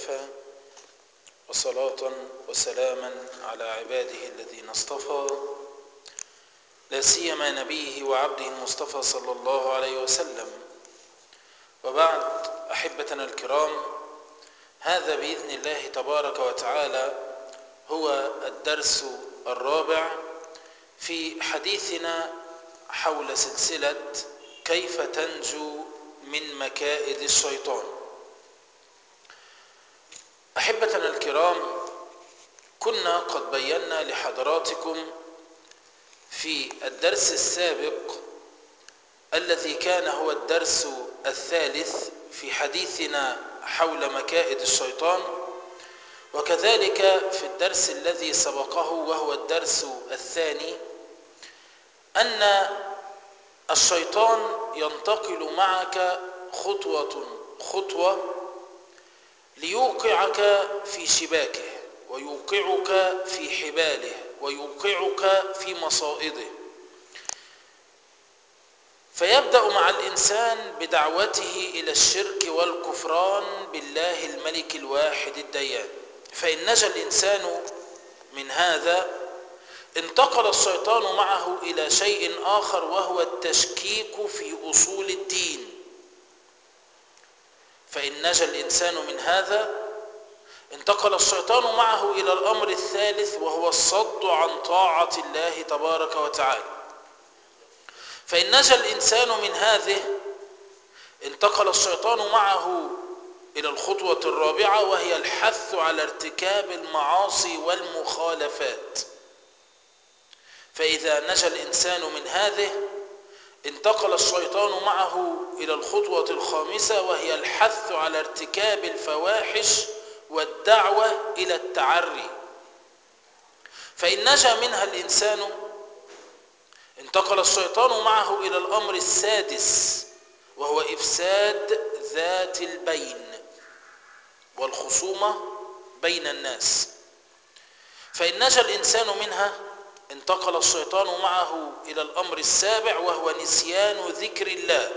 وكفى وصلاة وسلاما على عباده الذين اصطفى لا سيما نبيه وعبده المصطفى صلى الله عليه وسلم وبعد أحبتنا الكرام هذا بإذن الله تبارك وتعالى هو الدرس الرابع في حديثنا حول سلسلة كيف تنجو من مكائد الشيطان أحبتنا الكرام كنا قد بينا لحضراتكم في الدرس السابق الذي كان هو الدرس الثالث في حديثنا حول مكائد الشيطان وكذلك في الدرس الذي سبقه وهو الدرس الثاني أن الشيطان ينتقل معك خطوة خطوة ليوقعك في شباكه ويوقعك في حباله ويوقعك في مصائده فيبدأ مع الإنسان بدعوته إلى الشرك والكفران بالله الملك الواحد الديان فإن نجا الإنسان من هذا انتقل الشيطان معه إلى شيء آخر وهو التشكيك في أصول الدين فإن نجا الإنسان من هذا انتقل الشيطان معه إلى الأمر الثالث وهو الصد عن طاعة الله تبارك وتعالى فإن نجا الإنسان من هذه انتقل الشيطان معه إلى الخطوة الرابعة وهي الحث على ارتكاب المعاصي والمخالفات فإذا نجا الإنسان من هذه انتقل الشيطان معه إلى الخطوة الخامسة وهي الحث على ارتكاب الفواحش والدعوة إلى التعري فإن نجا منها الإنسان انتقل الشيطان معه إلى الأمر السادس وهو إفساد ذات البين والخصومة بين الناس فإن نجا الإنسان منها انتقل الشيطان معه إلى الأمر السابع وهو نسيان ذكر الله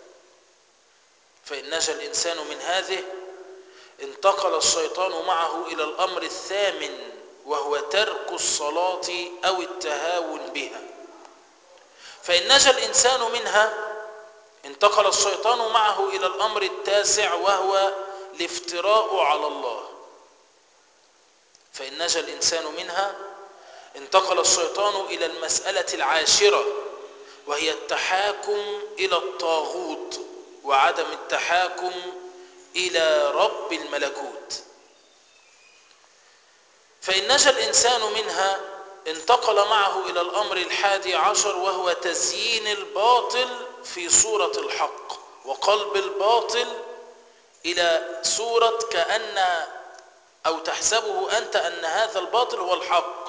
فإن نجا الإنسان من هذه انتقل الشيطان معه إلى الأمر الثامن وهو ترك الصلاة أو التهاون بها فإن نجا الإنسان منها انتقل الشيطان معه إلى الأمر التاسع وهو الافتراء على الله فإن نجا الإنسان منها انتقل الشيطان إلى المسألة العاشرة وهي التحاكم إلى الطاغوت وعدم التحاكم إلى رب الملكوت فإن نجا الإنسان منها انتقل معه إلى الأمر الحادي عشر وهو تزيين الباطل في صورة الحق وقلب الباطل إلى صورة كأن أو تحسبه أنت أن هذا الباطل هو الحق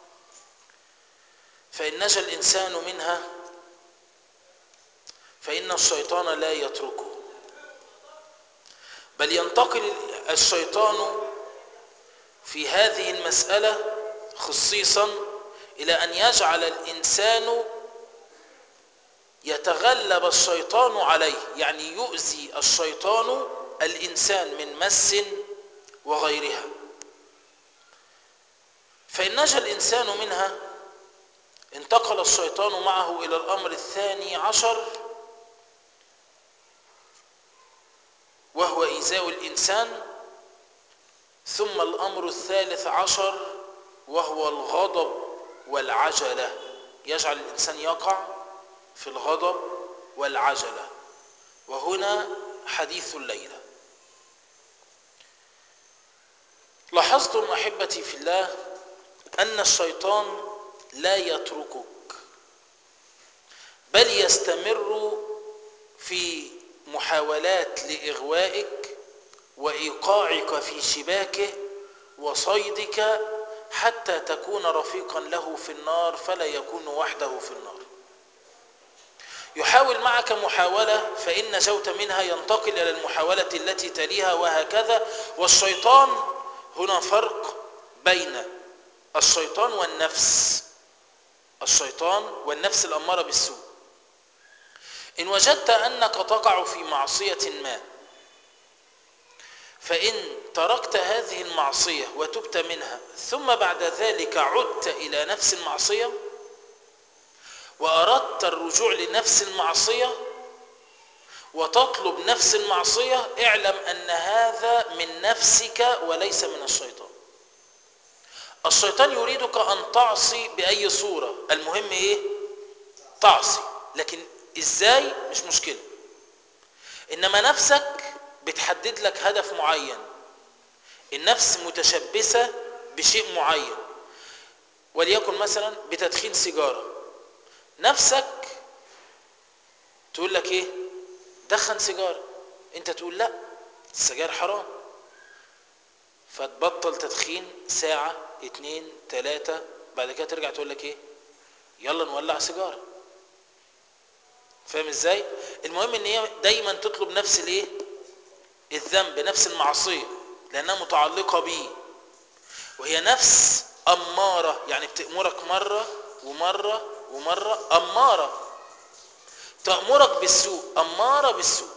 فإن نجا الإنسان منها فإن الشيطان لا يتركه بل ينتقل الشيطان في هذه المسألة خصيصا إلى أن يجعل الإنسان يتغلب الشيطان عليه يعني يؤذي الشيطان الإنسان من مس وغيرها فإن نجا الإنسان منها انتقل الشيطان معه إلى الأمر الثاني عشر وهو إيذاء الإنسان ثم الأمر الثالث عشر وهو الغضب والعجلة يجعل الإنسان يقع في الغضب والعجلة وهنا حديث الليلة لاحظتم أحبتي في الله أن الشيطان لا يتركك بل يستمر في محاولات لإغوائك وإيقاعك في شباكه وصيدك حتى تكون رفيقا له في النار فلا يكون وحده في النار يحاول معك محاولة فإن نجوت منها ينتقل إلى المحاولة التي تليها وهكذا والشيطان هنا فرق بين الشيطان والنفس الشيطان والنفس الأمارة بالسوء إن وجدت أنك تقع في معصية ما فإن تركت هذه المعصية وتبت منها ثم بعد ذلك عدت إلى نفس المعصية وأردت الرجوع لنفس المعصية وتطلب نفس المعصية اعلم أن هذا من نفسك وليس من الشيطان الشيطان يريدك أن تعصي بأي صورة المهم إيه تعصي لكن إزاي مش مشكلة إنما نفسك بتحدد لك هدف معين النفس متشبثة بشيء معين وليكن مثلا بتدخين سيجارة نفسك تقول لك ايه دخن سيجارة انت تقول لا السجاير حرام فتبطل تدخين ساعة اتنين تلاتة بعد كده ترجع تقول لك ايه يلا نولع سيجارة فاهم ازاي المهم ان هي دايما تطلب نفس الايه الذنب نفس المعصية لانها متعلقة بيه وهي نفس أمارة يعني بتأمرك مرة ومرة ومرة أمارة تأمرك بالسوء أمارة بالسوء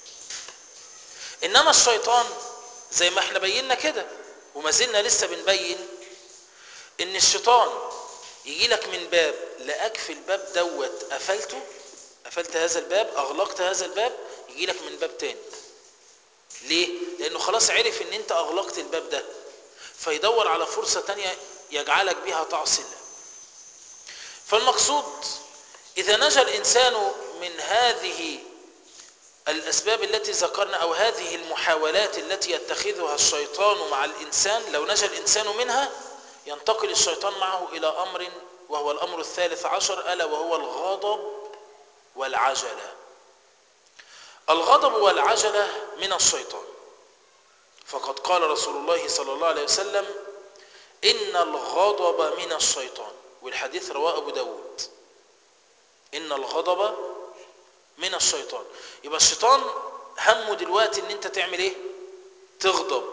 إنما الشيطان زي ما احنا بينا كده وما زلنا لسه بنبين إن الشيطان يجي لك من باب لقاك في الباب دوت قفلته قفلت هذا الباب أغلقت هذا الباب يجي لك من باب تاني ليه؟ لأنه خلاص عرف إن أنت أغلقت الباب ده فيدور على فرصة تانية يجعلك بها تعصي الله فالمقصود إذا نجا الإنسان من هذه الأسباب التي ذكرنا أو هذه المحاولات التي يتخذها الشيطان مع الإنسان لو نجا الإنسان منها ينتقل الشيطان معه إلى أمر وهو الأمر الثالث عشر ألا وهو الغضب والعجلة الغضب والعجلة من الشيطان فقد قال رسول الله صلى الله عليه وسلم إن الغضب من الشيطان والحديث رواه أبو داود إن الغضب من الشيطان يبقى الشيطان همه دلوقتي ان انت تعمل ايه تغضب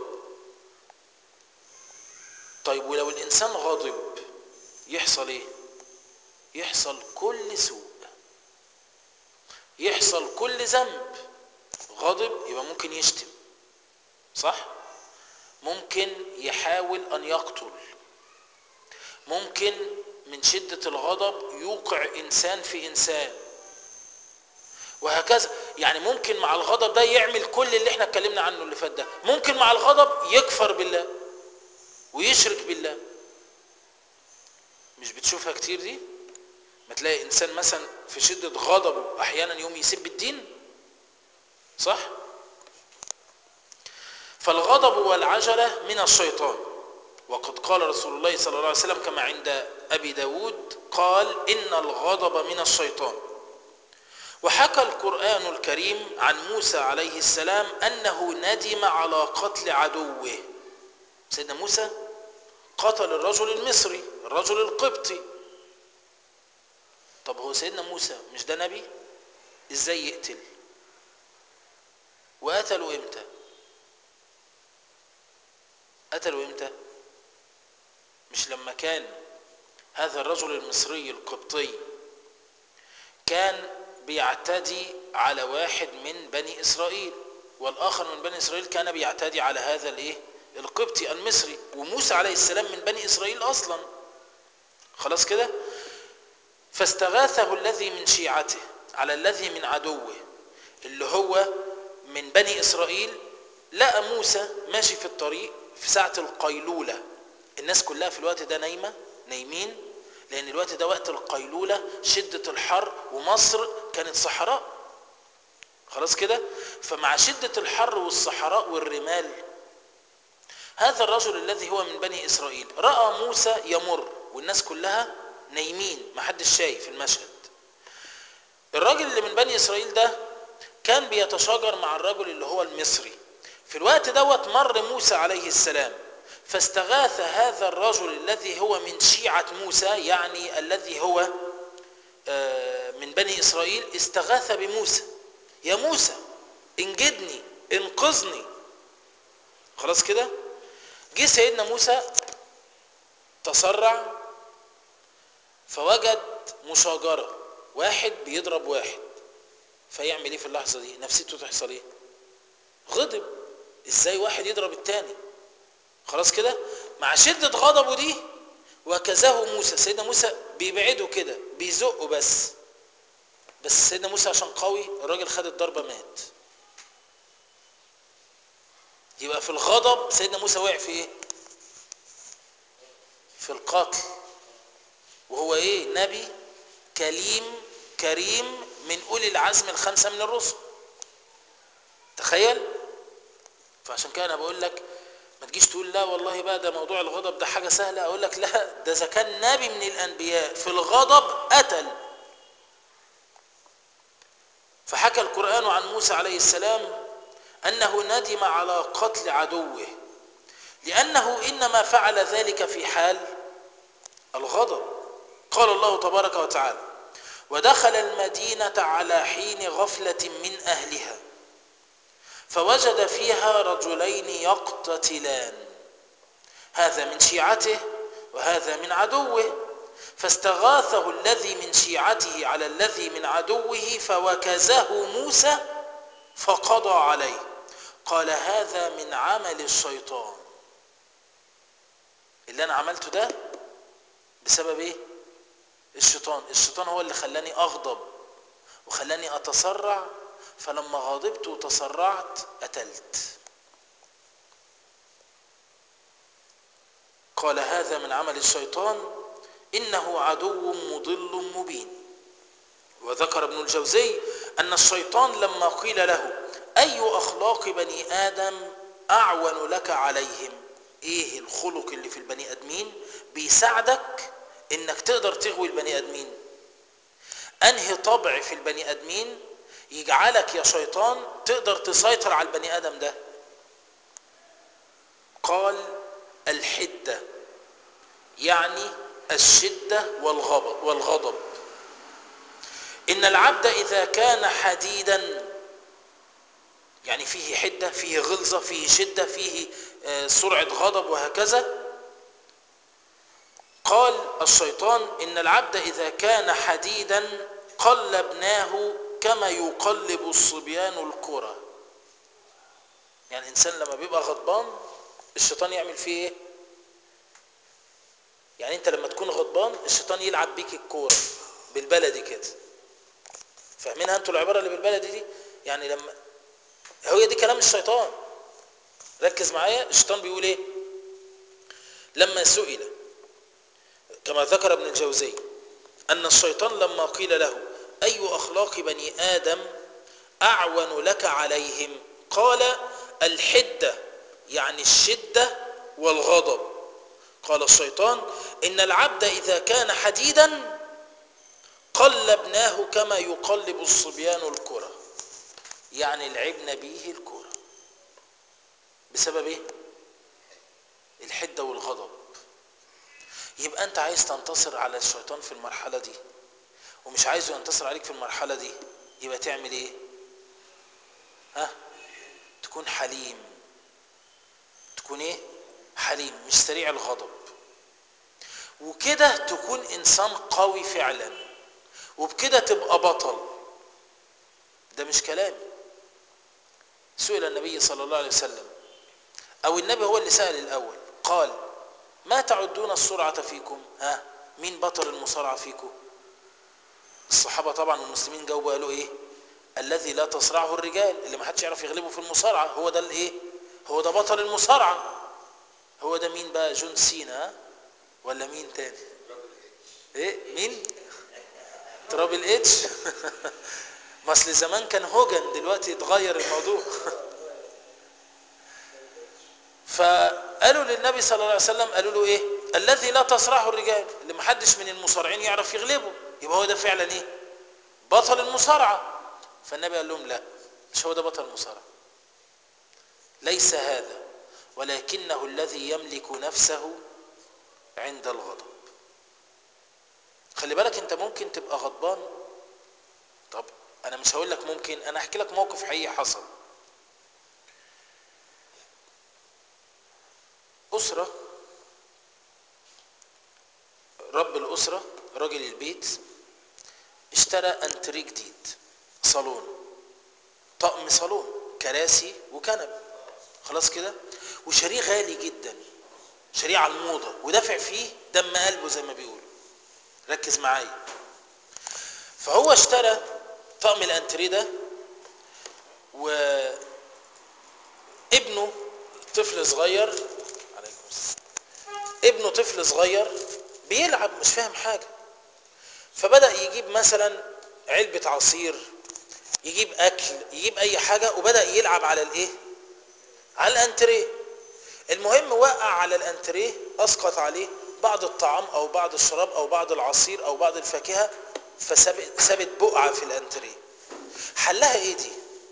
طيب ولو الانسان غاضب يحصل ايه يحصل كل سوء يحصل كل ذنب غاضب يبقى ممكن يشتم صح ممكن يحاول ان يقتل ممكن من شدة الغضب يوقع انسان في انسان وهكذا يعني ممكن مع الغضب ده يعمل كل اللي احنا اتكلمنا عنه اللي فات ده ممكن مع الغضب يكفر بالله ويشرك بالله مش بتشوفها كتير دي ما تلاقي انسان مثلا في شدة غضبه احيانا يوم يسب الدين صح فالغضب والعجلة من الشيطان وقد قال رسول الله صلى الله عليه وسلم كما عند أبي داود قال إن الغضب من الشيطان وحكى القرآن الكريم عن موسى عليه السلام أنه ندم على قتل عدوه سيدنا موسى قتل الرجل المصري الرجل القبطي طب هو سيدنا موسى مش ده نبي ازاي يقتل وقتلوا امتى قتلوا امتى مش لما كان هذا الرجل المصري القبطي كان بيعتدي على واحد من بني إسرائيل والآخر من بني إسرائيل كان بيعتدي على هذا الايه القبطي المصري وموسى عليه السلام من بني إسرائيل أصلا خلاص كده فاستغاثه الذي من شيعته على الذي من عدوه اللي هو من بني إسرائيل لقى موسى ماشي في الطريق في ساعة القيلولة الناس كلها في الوقت ده نايمة نايمين لأن الوقت ده وقت القيلولة شدة الحر ومصر كانت صحراء خلاص كده فمع شدة الحر والصحراء والرمال هذا الرجل الذي هو من بني إسرائيل رأى موسى يمر والناس كلها نايمين ما حدش شايف المشهد الراجل اللي من بني إسرائيل ده كان بيتشاجر مع الرجل اللي هو المصري في الوقت دوت مر موسى عليه السلام فاستغاث هذا الرجل الذي هو من شيعة موسى يعني الذي هو من بني إسرائيل استغاث بموسى يا موسى انجدني انقذني خلاص كده جه سيدنا موسى تسرع فوجد مشاجرة واحد بيضرب واحد فيعمل ايه في اللحظة دي نفسيته تحصل ايه غضب ازاي واحد يضرب التاني خلاص كده مع شدة غضبه دي وكزاه موسى سيدنا موسى بيبعده كده بيزقه بس بس سيدنا موسى عشان قوي الراجل خد الضربة مات يبقى في الغضب سيدنا موسى وقع في ايه في القتل وهو ايه نبي كليم كريم من اولي العزم الخمسة من الرسل تخيل فعشان كده انا بقول لك ما تجيش تقول لا والله بقى ده موضوع الغضب ده حاجة سهلة اقول لك لا ده اذا كان نبي من الانبياء في الغضب قتل فحكى القرآن عن موسى عليه السلام أنه ندم على قتل عدوه لأنه إنما فعل ذلك في حال الغضب قال الله تبارك وتعالى ودخل المدينة على حين غفلة من أهلها فوجد فيها رجلين يقتتلان هذا من شيعته وهذا من عدوه فاستغاثه الذي من شيعته على الذي من عدوه فوكزه موسى فقضى عليه قال هذا من عمل الشيطان اللي انا عملته ده بسبب ايه الشيطان الشيطان هو اللي خلاني اغضب وخلاني اتسرع فلما غضبت وتسرعت قتلت قال هذا من عمل الشيطان إنه عدو مضل مبين وذكر ابن الجوزي أن الشيطان لما قيل له أي أخلاق بني آدم أعون لك عليهم إيه الخلق اللي في البني آدمين بيساعدك إنك تقدر تغوي البني آدمين أنهي طبع في البني آدمين يجعلك يا شيطان تقدر تسيطر على البني آدم ده قال الحدة يعني الشدة والغضب والغضب إن العبد إذا كان حديدا يعني فيه حدة فيه غلظة فيه شدة فيه سرعة غضب وهكذا قال الشيطان إن العبد إذا كان حديدا قلبناه كما يقلب الصبيان الكرة يعني الإنسان لما بيبقى غضبان الشيطان يعمل فيه إيه يعني انت لما تكون غضبان الشيطان يلعب بيك الكوره بالبلدي كده فاهمينها انتوا العباره اللي بالبلدي دي يعني لما هو دي كلام الشيطان ركز معايا الشيطان بيقول ايه لما سئل كما ذكر ابن الجوزي ان الشيطان لما قيل له اي اخلاق بني ادم اعون لك عليهم قال الحده يعني الشده والغضب قال الشيطان إن العبد إذا كان حديدا قلبناه كما يقلب الصبيان الكرة يعني لعبنا به الكرة بسبب ايه الحدة والغضب يبقى انت عايز تنتصر على الشيطان في المرحلة دي ومش عايزه ينتصر عليك في المرحلة دي يبقى تعمل ايه ها تكون حليم تكون ايه حليم مش سريع الغضب وكده تكون انسان قوي فعلا وبكده تبقى بطل ده مش كلامي سئل النبي صلى الله عليه وسلم او النبي هو اللي سأل الاول قال ما تعدون السرعة فيكم ها مين بطل المصارعة فيكم الصحابة طبعا والمسلمين جاوبوا قالوا ايه الذي لا تصرعه الرجال اللي ما حدش يعرف يغلبه في المصارعة هو ده الايه هو ده بطل المصارعة هو ده مين بقى جون سينا ولا مين تاني ايه مين ترابل اتش ما اصل زمان كان هوجن دلوقتي اتغير الموضوع فقالوا للنبي صلى الله عليه وسلم قالوا له ايه الذي لا تصرعه الرجال اللي ما حدش من المصارعين يعرف يغلبه يبقى هو ده فعلا ايه بطل المصارعه فالنبي قال لهم لا مش هو ده بطل المصارعه ليس هذا ولكنه الذي يملك نفسه عند الغضب خلي بالك انت ممكن تبقى غضبان طب انا مش هقول لك ممكن انا احكي لك موقف حقيقي حصل أسرة رب الأسرة راجل البيت اشترى انتري جديد صالون طقم صالون كراسي وكنب خلاص كده وشاريه غالي جدا شاريه على الموضة ودافع فيه دم قلبه زي ما بيقولوا ركز معايا فهو اشترى طقم الانتريه ده وابنه طفل صغير عليكم السلام ابنه طفل صغير بيلعب مش فاهم حاجة فبدأ يجيب مثلا علبة عصير يجيب أكل يجيب أي حاجة وبدأ يلعب على الإيه؟ على الأنتريه المهم وقع على الأنتريه أسقط عليه بعض الطعام أو بعض الشراب أو بعض العصير أو بعض الفاكهة فسابت بقعة في الأنتريه حلها إيه دي؟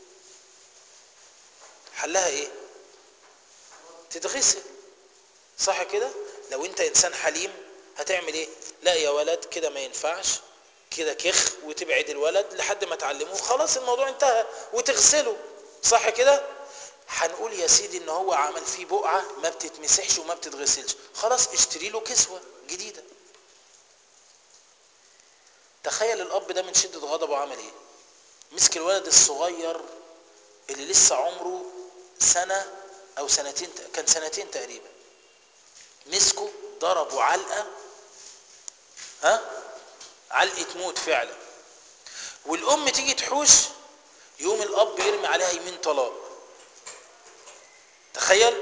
حلها إيه؟ تتغسل صح كده؟ لو أنت إنسان حليم هتعمل إيه؟ لا يا ولد كده ما ينفعش كده كخ وتبعد الولد لحد ما تعلموه خلاص الموضوع انتهى وتغسله صح كده هنقول يا سيدي ان هو عمل فيه بقعة ما بتتمسحش وما بتتغسلش خلاص اشتري له كسوة جديدة تخيل الاب ده من شدة غضبه عمل ايه مسك الولد الصغير اللي لسه عمره سنة او سنتين كان سنتين تقريبا مسكه ضربه علقة ها علقة موت فعلا والأم تيجي تحوش يوم الأب يرمي عليها يمين طلاق تخيل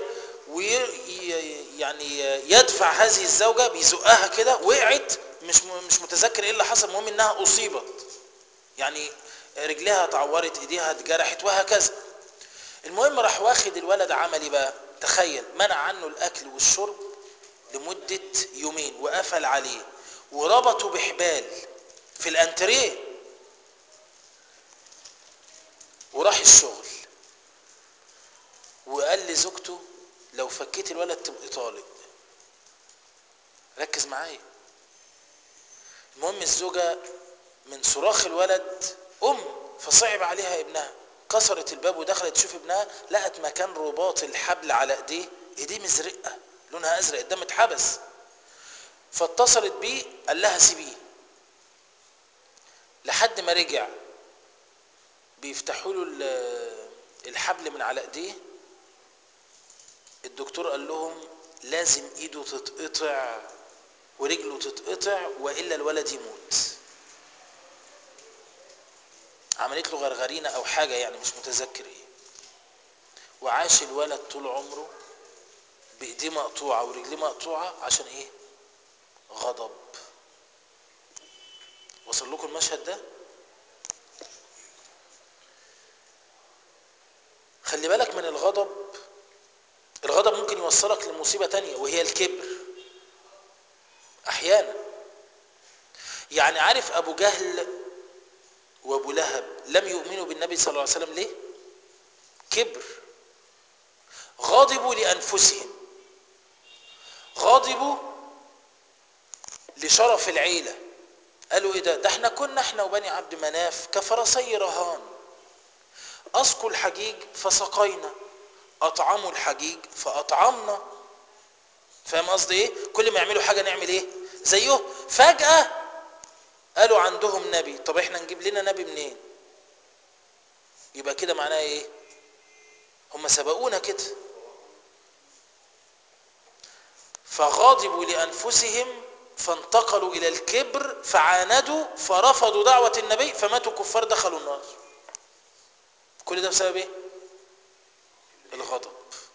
ويعني يدفع هذه الزوجة بيزقها كده وقعت مش مش متذكر ايه اللي حصل المهم انها اصيبت يعني رجلها اتعورت ايديها اتجرحت وهكذا المهم راح واخد الولد عمل ايه بقى تخيل منع عنه الاكل والشرب لمدة يومين وقفل عليه وربطوا بحبال في الانتريه وراح الشغل وقال لزوجته لو فكيت الولد تبقى طالق ركز معايا المهم الزوجة من صراخ الولد أم فصعب عليها ابنها كسرت الباب ودخلت تشوف ابنها لقت مكان رباط الحبل على ايديه ايديه مزرقه لونها ازرق الدم اتحبس فاتصلت بيه قال لها سيبيه لحد ما رجع بيفتحوا له الحبل من على ايديه الدكتور قال لهم لازم ايده تتقطع ورجله تتقطع والا الولد يموت عملت له غرغرينه او حاجه يعني مش متذكر ايه وعاش الولد طول عمره بايديه مقطوعه ورجليه مقطوعه عشان ايه غضب وصل لكم المشهد ده خلي بالك من الغضب الغضب ممكن يوصلك لمصيبة تانية وهي الكبر احيانا يعني عارف ابو جهل وابو لهب لم يؤمنوا بالنبي صلى الله عليه وسلم ليه كبر غاضبوا لانفسهم غاضبوا لشرف العيله قالوا ايه ده ده احنا كنا احنا وبني عبد مناف كفرسي رهان اسقوا الحجيج فسقينا اطعموا الحجيج فاطعمنا فاهم قصدي ايه كل ما يعملوا حاجه نعمل ايه زيه فجاه قالوا عندهم نبي طب احنا نجيب لنا نبي منين يبقى كده معناه ايه هم سبقونا كده فغاضبوا لانفسهم فانتقلوا الى الكبر فعاندوا فرفضوا دعوه النبي فماتوا كفار دخلوا النار كل ده بسبب ايه الغضب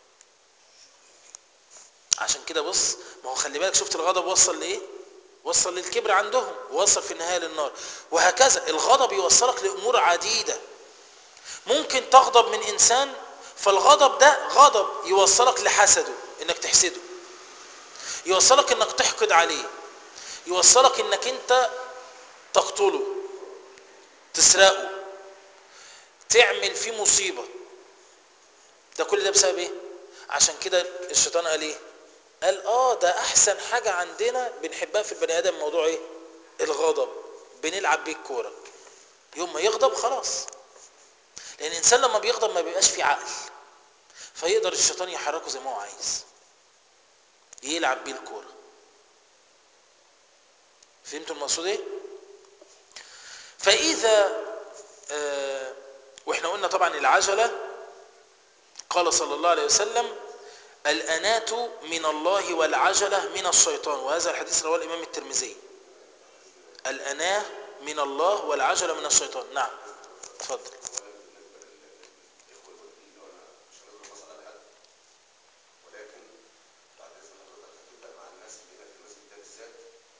عشان كده بص ما هو خلي بالك شفت الغضب وصل لايه وصل للكبر عندهم ووصل في النهايه للنار وهكذا الغضب يوصلك لامور عديده ممكن تغضب من انسان فالغضب ده غضب يوصلك لحسده انك تحسده يوصلك انك تحقد عليه يوصلك انك انت تقتله تسرقه تعمل فيه مصيبة ده كل ده بسبب ايه عشان كده الشيطان قال ايه قال اه ده احسن حاجة عندنا بنحبها في البني ادم موضوع ايه الغضب بنلعب بيه الكورة يوم ما يغضب خلاص لان الانسان لما بيغضب ما بيبقاش فيه عقل فيقدر الشيطان يحركه زي ما هو عايز يلعب بيه الكورة فهمتوا المقصود ايه فاذا آه واحنا قلنا طبعا العجلة قال صلى الله عليه وسلم الأنات من الله والعجلة من الشيطان وهذا الحديث رواه الإمام الترمذي الأناة من الله والعجلة من الشيطان نعم تفضل ولكن بعد اذن حضرتك هتبدا مع الناس اللي هنا في المسجد ده بالذات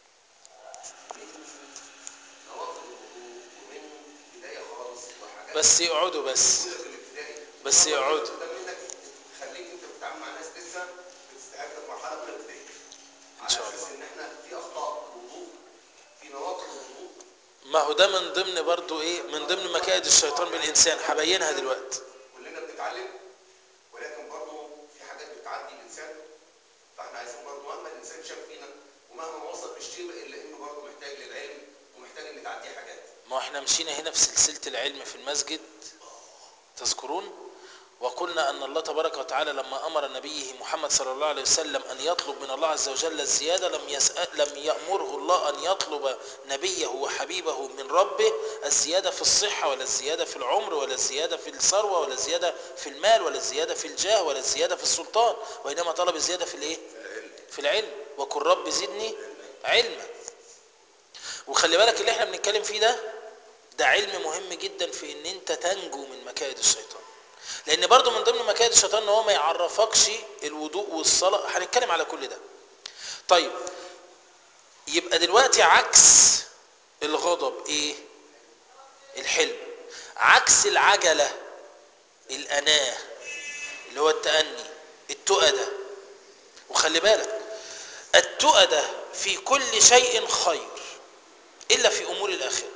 من نوافل الوضوء ومن بدايه خالص وحاجات بس يقعدوا بس في الابتدائي بس يقعدوا. ده منك تخليك انت بتتعامل مع ناس لسه بتستعد لمرحله من الابتدائي على شاء اساس ان احنا في اخطاء الوضوء في نواقض الوضوء ما هو ده من ضمن برضو ايه من ضمن مكائد الشيطان بالإنسان هبينها دلوقتي كلنا بنتعلم ولكن برضه في حاجات بتعدي الانسان فاحنا عايزين برضه مهما الانسان شاف فينا ومهما وصل للشيء الا انه برضه محتاج للعلم ومحتاج ان تعدي حاجات ما احنا مشينا هنا في سلسلة العلم في المسجد تذكرون وقلنا أن الله تبارك وتعالى لما أمر نبيه محمد صلى الله عليه وسلم أن يطلب من الله عز وجل الزيادة لم, يسأل لم يأمره الله أن يطلب نبيه وحبيبه من ربه الزيادة في الصحة ولا الزيادة في العمر ولا الزيادة في الثروة ولا الزيادة في المال ولا الزيادة في الجاه ولا الزيادة في السلطان وإنما طلب الزيادة في الإيه؟ في العلم وقل رب زدني علما وخلي بالك اللي احنا بنتكلم فيه ده ده علم مهم جدا في ان انت تنجو من مكائد الشيطان لان برضو من ضمن مكائد الشيطان ان هو ما يعرفكش الوضوء والصلاة هنتكلم على كل ده طيب يبقى دلوقتي عكس الغضب ايه الحلم عكس العجلة الأناة اللي هو التأني التؤدة وخلي بالك التؤدة في كل شيء خير إلا في أمور الآخرة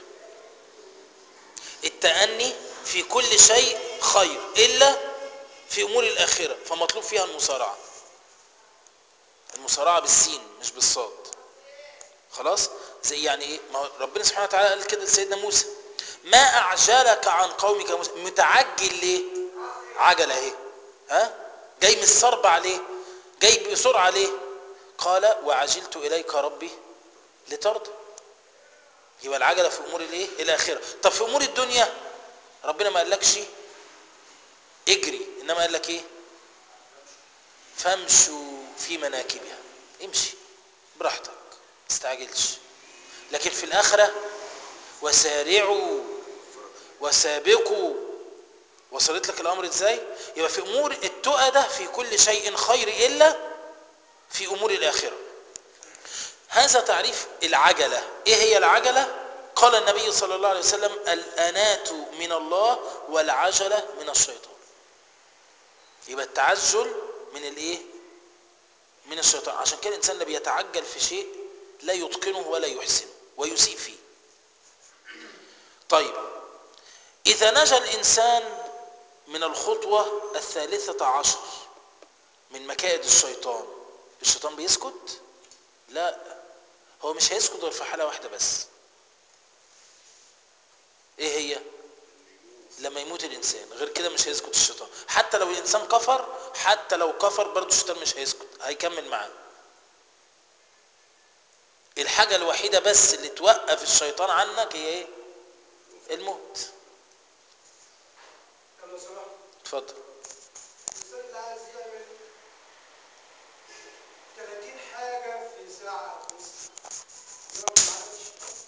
التأني في كل شيء خير إلا في أمور الآخرة فمطلوب فيها المصارعة المصارعة بالسين مش بالصاد خلاص زي يعني ايه ما هو ربنا سبحانه وتعالى قال كده لسيدنا موسى ما أعجلك عن قومك يا موسى متعجل ليه عجلة اهي ها جاي من الصرب عليه جاي بسرعة ليه قال وعجلت إليك ربي لترضى يبقى العجلة في أمور الايه الآخرة طب في أمور الدنيا ربنا ما قالكش اجري إنما قال لك ايه فامشوا في مناكبها امشي براحتك ما تستعجلش لكن في الآخرة وسارعوا وسابقوا وصلت لك الأمر ازاي يبقى في أمور التؤدة في كل شيء خير إلا في أمور الآخرة هذا تعريف العجلة ايه هي العجلة قال النبي صلى الله عليه وسلم الأنات من الله والعجلة من الشيطان يبقى التعجل من الايه من الشيطان عشان كده الانسان اللي بيتعجل في شيء لا يتقنه ولا يحسنه ويسيء فيه طيب اذا نجا الانسان من الخطوة الثالثة عشر من مكائد الشيطان الشيطان بيسكت لا هو مش هيسكت غير في حالة واحدة بس ايه هي لما يموت الانسان غير كده مش هيسكت الشيطان حتى لو الانسان كفر حتى لو كفر برضه الشيطان مش هيسكت هيكمل معاه الحاجة الوحيدة بس اللي توقف الشيطان عنك هي ايه الموت طب لو سمحت اتفضل الانسان اللي عايز يعمل 30 حاجه في ساعه بس يقعد ما عملش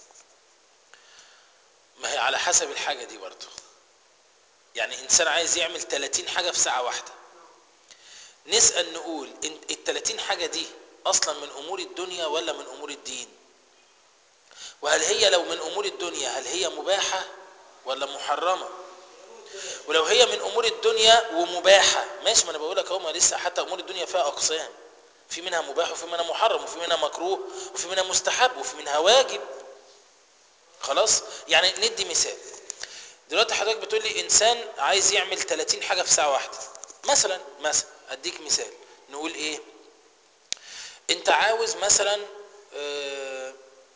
ما هي على حسب الحاجة دي برضه يعني إنسان عايز يعمل 30 حاجة في ساعة واحدة نسأل نقول إن- ال 30 حاجة دي أصلا من أمور الدنيا ولا من أمور الدين وهل هي لو من أمور الدنيا هل هي مباحة ولا محرمة ولو هي من أمور الدنيا ومباحة ماشي ما أنا بقول لك أهو ما لسه حتى أمور الدنيا فيها أقسام في منها مباح وفي منها محرم وفي منها مكروه وفي منها مستحب وفي منها واجب خلاص يعني ندي مثال دلوقتي حضرتك بتقول لي انسان عايز يعمل 30 حاجه في ساعه واحده مثلا مثلا اديك مثال نقول ايه انت عاوز مثلا آه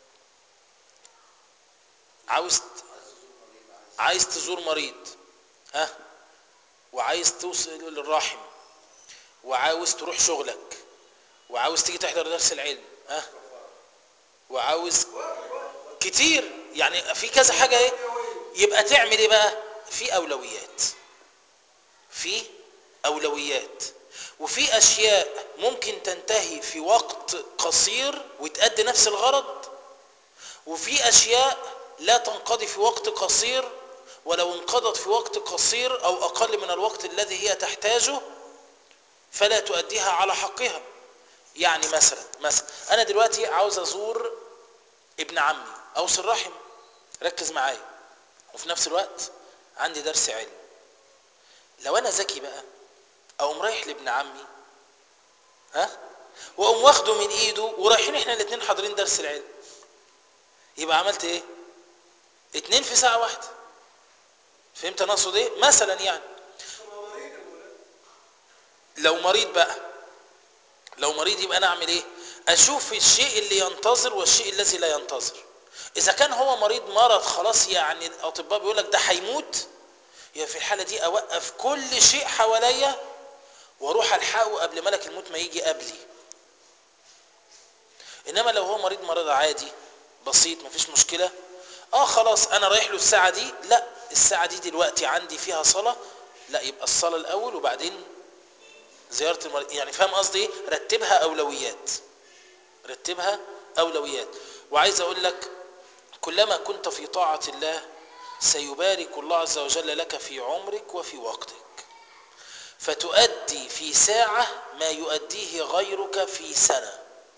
عاوز عايز تزور مريض ها وعايز توصل للرحم وعاوز تروح شغلك وعاوز تيجي تحضر درس العلم ها وعاوز كتير يعني في كذا حاجة ايه يبقى تعمل ايه بقى في اولويات في اولويات وفي اشياء ممكن تنتهي في وقت قصير وتأدي نفس الغرض وفي اشياء لا تنقضي في وقت قصير ولو انقضت في وقت قصير او اقل من الوقت الذي هي تحتاجه فلا تؤديها على حقها يعني مثلا مثلا انا دلوقتي عاوز ازور ابن عمي اوصل رحم ركز معايا وفي نفس الوقت عندي درس علم لو انا ذكي بقى اقوم رايح لابن عمي ها واقوم واخده من ايده ورايحين احنا الاثنين حاضرين درس العلم يبقى عملت ايه اتنين في ساعه واحده فهمت انا اقصد ايه مثلا يعني هو مريض المولد لو مريض بقى لو مريض يبقى انا اعمل ايه اشوف الشيء اللي ينتظر والشيء الذي لا ينتظر اذا كان هو مريض مرض خلاص يعني الاطباء بيقول لك ده هيموت يبقى في الحاله دي اوقف كل شيء حواليا واروح الحقه قبل ملك الموت ما يجي قبلي انما لو هو مريض مرض عادي بسيط مفيش مشكله اه خلاص انا رايح له الساعه دي لا الساعه دي دلوقتي عندي فيها صلاه لا يبقى الصلاه الاول وبعدين زياره المريض يعني فاهم قصدي ايه رتبها اولويات رتبها اولويات وعايز اقول لك كلما كنت في طاعه الله سيبارك الله عز وجل لك في عمرك وفي وقتك فتؤدي في ساعه ما يؤديه غيرك في سنه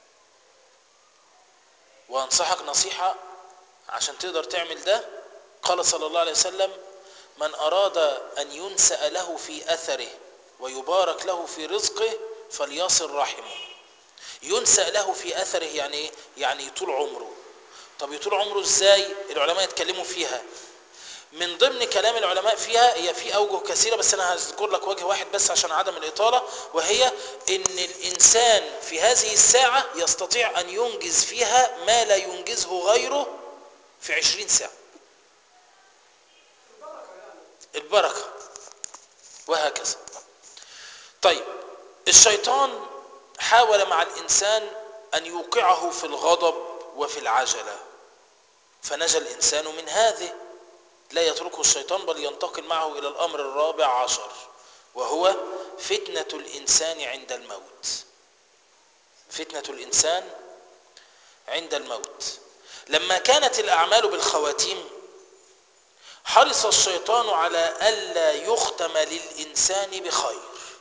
وانصحك نصيحه عشان تقدر تعمل ده قال صلى الله عليه وسلم من اراد ان ينسأ له في اثره ويبارك له في رزقه فليصل رحمه ينسأ له في اثره يعني ايه يعني طول عمره طب يطول عمره ازاي العلماء يتكلموا فيها من ضمن كلام العلماء فيها هي في اوجه كثيره بس انا هذكر لك وجه واحد بس عشان عدم الاطاله وهي ان الانسان في هذه الساعه يستطيع ان ينجز فيها ما لا ينجزه غيره في عشرين ساعه البركه يعني البركه وهكذا طيب الشيطان حاول مع الانسان ان يوقعه في الغضب وفي العجله فنجا الانسان من هذه لا يتركه الشيطان بل ينتقل معه الى الامر الرابع عشر وهو فتنه الانسان عند الموت فتنه الانسان عند الموت لما كانت الاعمال بالخواتيم حرص الشيطان على الا يختم للانسان بخير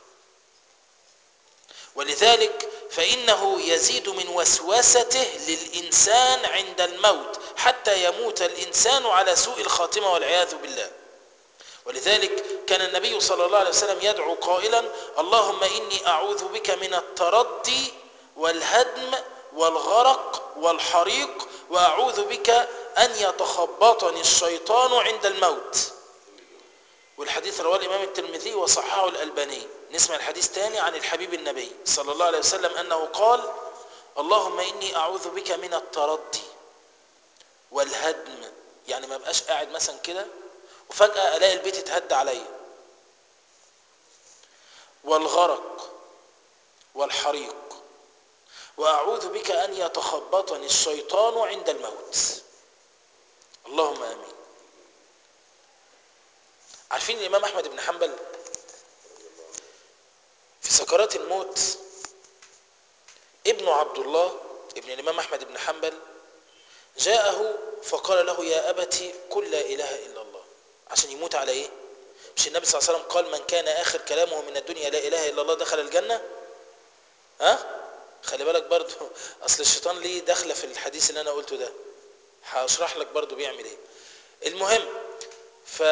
ولذلك فانه يزيد من وسوسته للانسان عند الموت حتى يموت الانسان على سوء الخاتمه والعياذ بالله ولذلك كان النبي صلى الله عليه وسلم يدعو قائلا اللهم اني اعوذ بك من التردي والهدم والغرق والحريق واعوذ بك ان يتخبطني الشيطان عند الموت والحديث رواه الامام الترمذي وصححه الالباني نسمع الحديث تاني عن الحبيب النبي صلى الله عليه وسلم انه قال اللهم اني اعوذ بك من التردي والهدم يعني ما بقاش قاعد مثلا كده وفجاه الاقي البيت اتهد عليا والغرق والحريق واعوذ بك ان يتخبطني الشيطان عند الموت اللهم امين عارفين الامام احمد بن حنبل في سكرات الموت ابن عبد الله ابن الامام احمد بن حنبل جاءه فقال له يا ابت قل لا اله الا الله عشان يموت على ايه مش النبي صلى الله عليه وسلم قال من كان اخر كلامه من الدنيا لا اله الا الله دخل الجنه ها خلي بالك برضو اصل الشيطان ليه داخله في الحديث اللي انا قلته ده هشرح لك برضو بيعمل ايه المهم ف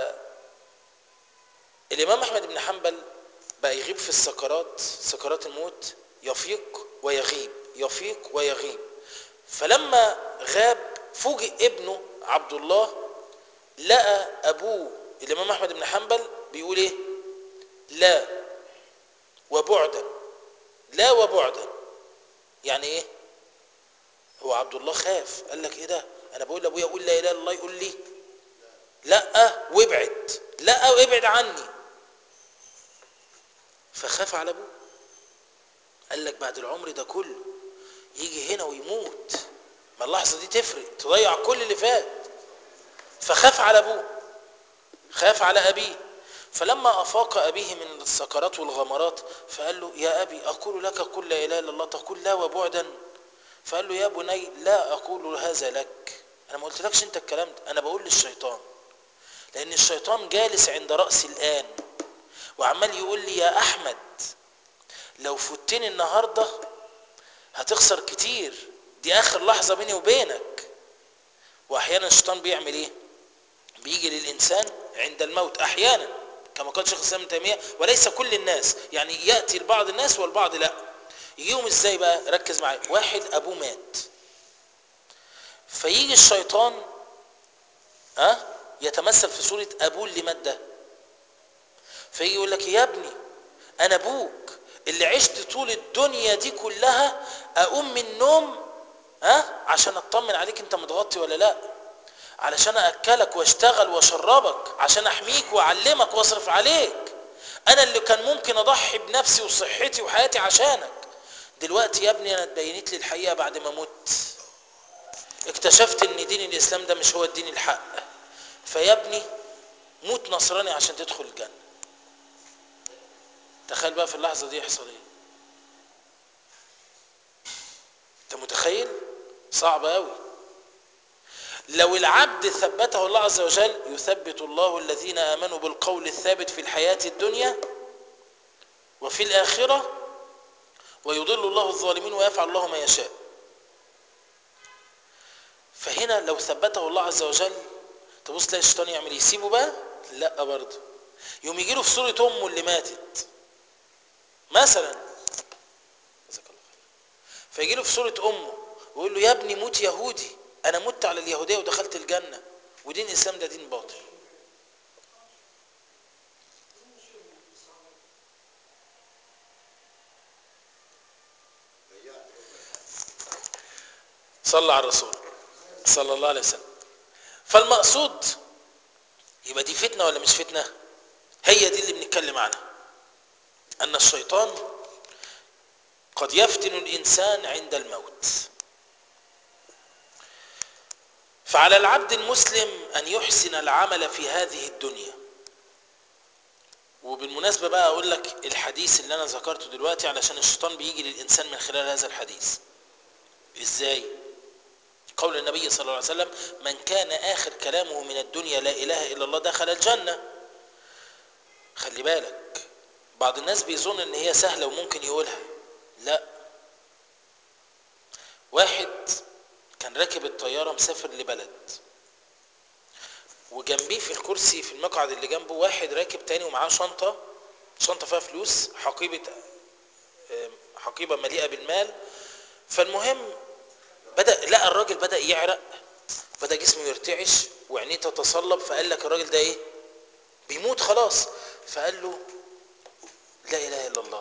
الامام احمد بن حنبل بقى يغيب في السكرات سكرات الموت يفيق ويغيب يفيق ويغيب فلما غاب فوجئ ابنه عبد الله لقى ابوه الامام احمد بن حنبل بيقول ايه لا وبعدا لا وبعدا يعني ايه هو عبد الله خاف قال لك ايه ده انا بقول لابويا قول لا اله الا الله يقول لي لا وابعد لا وابعد عني فخاف على ابوه قال لك بعد العمر ده كله يجي هنا ويموت ما اللحظه دي تفرق تضيع كل اللي فات فخاف على ابوه خاف على ابيه فلما أفاق أبيه من السكرات والغمرات فقال له يا أبي أقول لك قل لا إله إلا الله تقول لا وبعدا فقال له يا بني لا أقول هذا لك أنا ما قلتلكش أنت الكلام ده أنا بقول للشيطان لأن الشيطان جالس عند رأسي الآن وعمال يقول لي يا أحمد لو فتني النهاردة هتخسر كتير دي آخر لحظة بيني وبينك وأحيانا الشيطان بيعمل إيه بيجي للإنسان عند الموت أحيانا كما قال شيخ الإسلام ابن تيمية وليس كل الناس يعني يأتي لبعض الناس والبعض لا يجيهم إزاي بقى ركز معايا واحد أبوه مات فيجي الشيطان ها أه؟ يتمثل في صورة أبوه اللي مات ده فيجي يقول لك يا ابني أنا أبوك اللي عشت طول الدنيا دي كلها أقوم من النوم ها أه؟ عشان أطمن عليك أنت متغطي ولا لأ علشان أكلك واشتغل واشربك عشان أحميك وأعلمك وأصرف عليك أنا اللي كان ممكن أضحي بنفسي وصحتي وحياتي عشانك دلوقتي يا ابني أنا اتبينت لي الحقيقة بعد ما مت اكتشفت ان دين الإسلام ده مش هو الدين الحق فيا ابني موت نصراني عشان تدخل الجنة تخيل بقى في اللحظة دي يحصل ايه انت متخيل صعب قوي لو العبد ثبته الله عز وجل يثبت الله الذين آمنوا بالقول الثابت في الحياة الدنيا وفي الآخرة ويضل الله الظالمين ويفعل الله ما يشاء فهنا لو ثبته الله عز وجل تبص تلاقي الشيطان يعمل يسيبه بقى لا برضه يوم يجي له في صورة أمه اللي ماتت مثلا جزاك الله خير فيجي له في صورة أمه ويقول له يا ابني موت يهودي أنا مت على اليهودية ودخلت الجنة ودين الإسلام ده دين باطل صلى على الرسول صلى الله عليه وسلم فالمقصود يبقى دي فتنة ولا مش فتنة هي دي اللي بنتكلم عنها أن الشيطان قد يفتن الإنسان عند الموت فعلى العبد المسلم أن يحسن العمل في هذه الدنيا وبالمناسبة بقى أقول لك الحديث اللي أنا ذكرته دلوقتي علشان الشيطان بيجي للإنسان من خلال هذا الحديث إزاي؟ قول النبي صلى الله عليه وسلم من كان آخر كلامه من الدنيا لا إله إلا الله دخل الجنة خلي بالك بعض الناس بيظن ان هي سهلة وممكن يقولها لا واحد كان راكب الطيارة مسافر لبلد وجنبيه في الكرسي في المقعد اللي جنبه واحد راكب تاني ومعاه شنطة شنطة فيها فلوس حقيبة حقيبة مليئة بالمال فالمهم بدأ لقى الراجل بدأ يعرق بدأ جسمه يرتعش وعينيه تتصلب فقال لك الراجل ده ايه بيموت خلاص فقال له لا اله الا الله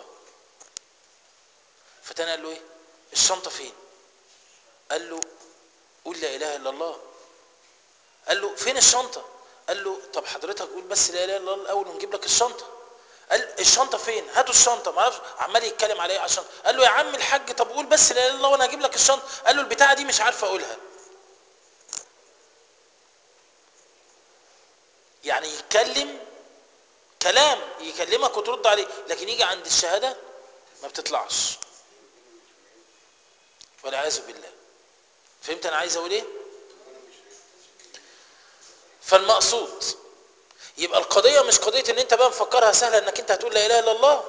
فتاني قال له ايه الشنطة فين قال له قول لا اله الا الله قال له فين الشنطة قال له طب حضرتك قول بس لا اله الا الله الاول ونجيب لك الشنطة قال الشنطة فين هاتوا الشنطة ما اعرفش عمال يتكلم عليه عشان قال له يا عم الحاج طب قول بس لا اله الا الله وانا هجيب لك الشنطة قال له البتاعة دي مش عارف اقولها يعني يتكلم كلام يكلمك وترد عليه لكن يجي عند الشهادة ما بتطلعش والعياذ بالله فهمت انا عايز اقول ايه فالمقصود يبقى القضية مش قضية ان انت بقى مفكرها سهلة انك انت هتقول لا اله الا الله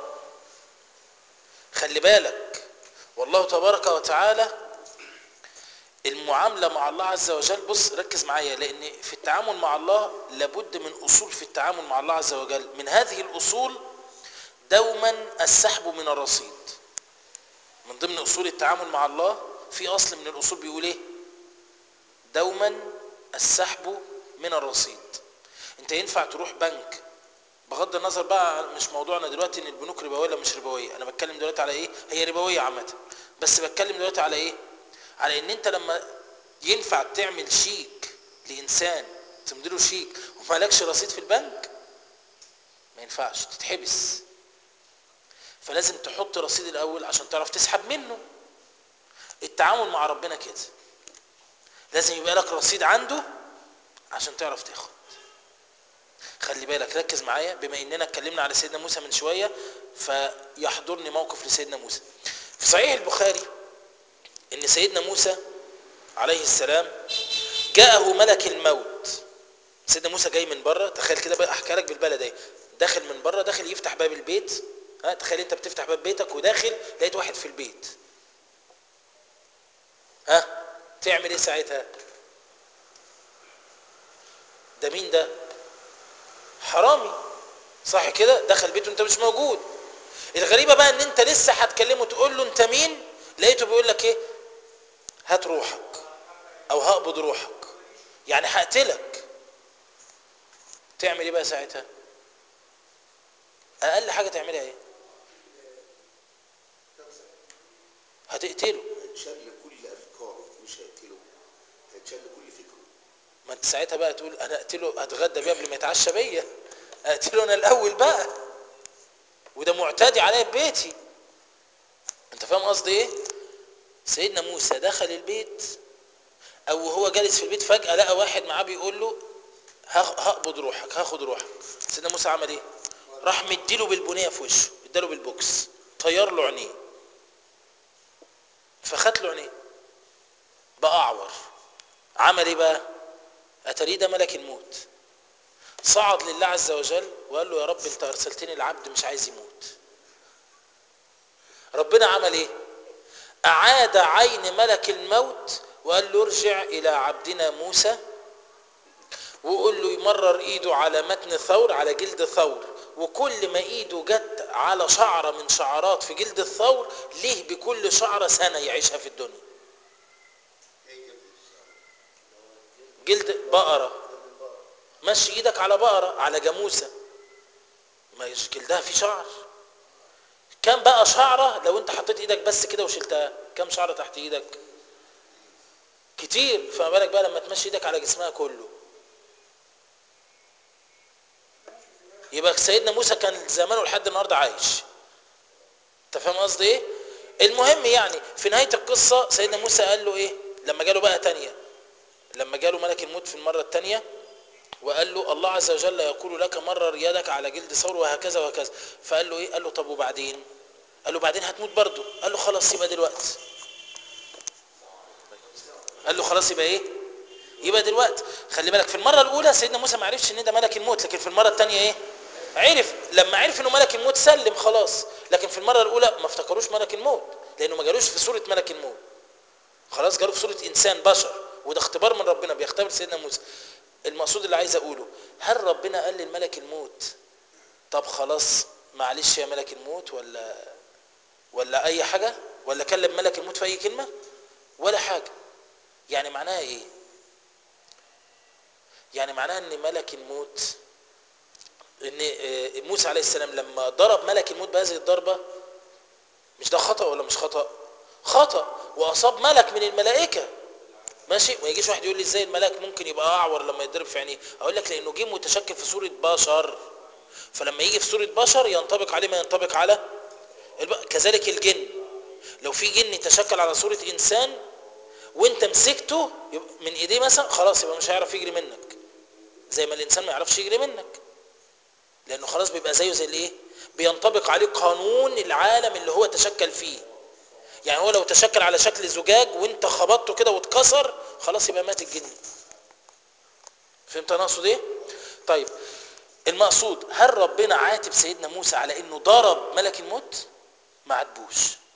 خلي بالك والله تبارك وتعالى المعاملة مع الله عز وجل بص ركز معايا لان في التعامل مع الله لابد من اصول في التعامل مع الله عز وجل من هذه الاصول دوما السحب من الرصيد من ضمن اصول التعامل مع الله في اصل من الاصول بيقول ايه دوما السحب من الرصيد انت ينفع تروح بنك بغض النظر بقى مش موضوعنا دلوقتي ان البنوك ربويه ولا مش ربويه انا بتكلم دلوقتي على ايه هي ربويه عامه بس بتكلم دلوقتي على ايه على ان انت لما ينفع تعمل شيك لانسان تمدله شيك ومالكش رصيد في البنك ما ينفعش تتحبس فلازم تحط رصيد الاول عشان تعرف تسحب منه التعامل مع ربنا كده لازم يبقى لك رصيد عنده عشان تعرف تاخد خلي بالك ركز معايا بما اننا اتكلمنا على سيدنا موسى من شويه فيحضرني موقف لسيدنا موسى في صحيح البخاري ان سيدنا موسى عليه السلام جاءه ملك الموت سيدنا موسى جاي من بره تخيل كده بقى احكي لك بالبلد ايه داخل من بره داخل يفتح باب البيت ها تخيل انت بتفتح باب بيتك وداخل لقيت واحد في البيت ها تعمل ايه ساعتها ده مين ده حرامي صح كده دخل بيته انت مش موجود الغريبه بقى ان انت لسه هتكلمه تقول له انت مين لقيته بيقول لك ايه هات روحك او هقبض روحك يعني هقتلك تعمل ايه بقى ساعتها اقل حاجه تعملها ايه هتقتله هتشل كل افكاره مش هيقتله هتشل كل فكره ما انت ساعتها بقى تقول انا اقتله اتغدى بيه قبل ما يتعشى بيا اقتله انا الاول بقى وده معتدي عليا في بيتي انت فاهم قصدي ايه سيدنا موسى دخل البيت او هو جالس في البيت فجاه لقى واحد معاه بيقول له هاخ- هقبض روحك هاخد روحك سيدنا موسى عمل ايه راح مديله بالبنيه في وشه اداله بالبوكس طير له عينيه فخد له عينيه بقى اعور عمل ايه بقى اتاريه ده ملك الموت صعد لله عز وجل وقال له يا رب انت ارسلتني العبد مش عايز يموت ربنا عمل ايه اعاد عين ملك الموت وقال له ارجع الى عبدنا موسى وقول له يمرر ايده على متن ثور على جلد ثور وكل ما ايده جت على شعرة من شعرات في جلد الثور ليه بكل شعرة سنة يعيشها في الدنيا جلد بقرة مشي ايدك على بقرة على جاموسة ما يش- جلدها في شعر كم بقى شعرة لو انت حطيت ايدك بس كده وشلتها كم شعرة تحت ايدك كتير فما بالك بقى لما تمشي ايدك على جسمها كله يبقى سيدنا موسى كان زمانه لحد النهارده عايش انت فاهم قصدي ايه المهم يعني في نهايه القصه سيدنا موسى قال له ايه لما جاله بقى تانية لما جاله ملك الموت في المره الثانيه وقال له الله عز وجل يقول لك مرر يدك على جلد ثور وهكذا وهكذا فقال له ايه قال له طب وبعدين قال له بعدين هتموت برضه قال له خلاص يبقى دلوقتي قال له خلاص يبقى ايه يبقى دلوقتي خلي بالك في المره الاولى سيدنا موسى ما عرفش ان ده ملك الموت لكن في المره الثانيه ايه عرف لما عرف انه ملك الموت سلم خلاص لكن في المره الاولى ما افتكروش ملك الموت لانه ما جالوش في صوره ملك الموت خلاص جاله في صوره انسان بشر وده اختبار من ربنا بيختبر سيدنا موسى المقصود اللي عايز اقوله هل ربنا قال للملك الموت طب خلاص معلش يا ملك الموت ولا ولا اي حاجه ولا كلم ملك الموت في اي كلمه ولا حاجه يعني معناها ايه يعني معناها ان ملك الموت ان آه، موسى عليه السلام لما ضرب ملك الموت بهذه الضربه مش ده خطا ولا مش خطا خطا واصاب ملك من الملائكه ماشي ما يجيش واحد يقول لي ازاي الملاك ممكن يبقى اعور لما يضرب في عينيه اقول لك لانه جه متشكل في صوره بشر فلما يجي في صوره بشر ينطبق عليه ما ينطبق على الب... كذلك الجن لو في جن تشكل على صوره انسان وانت مسكته يبقى من ايديه مثلا خلاص يبقى مش هيعرف يجري منك زي ما الانسان ما يعرفش يجري منك لانه خلاص بيبقى زيه زي الايه بينطبق عليه قانون العالم اللي هو تشكل فيه يعني هو لو تشكل على شكل زجاج وانت خبطته كده واتكسر خلاص يبقى مات الجن فهمت انا اقصد ايه طيب المقصود هل ربنا عاتب سيدنا موسى على انه ضرب ملك الموت ما عاتبوش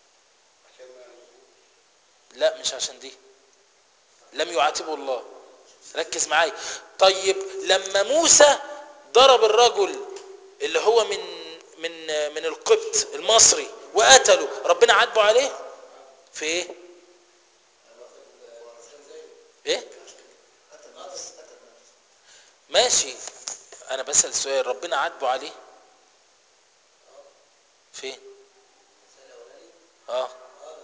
لا مش عشان دي لم يعاتبه الله ركز معايا طيب لما موسى ضرب الرجل اللي هو من من من القبط المصري وقتله ربنا عاتبه عليه في ايه ايه ماشي انا بسأل سؤال ربنا عاتبه عليه فين اه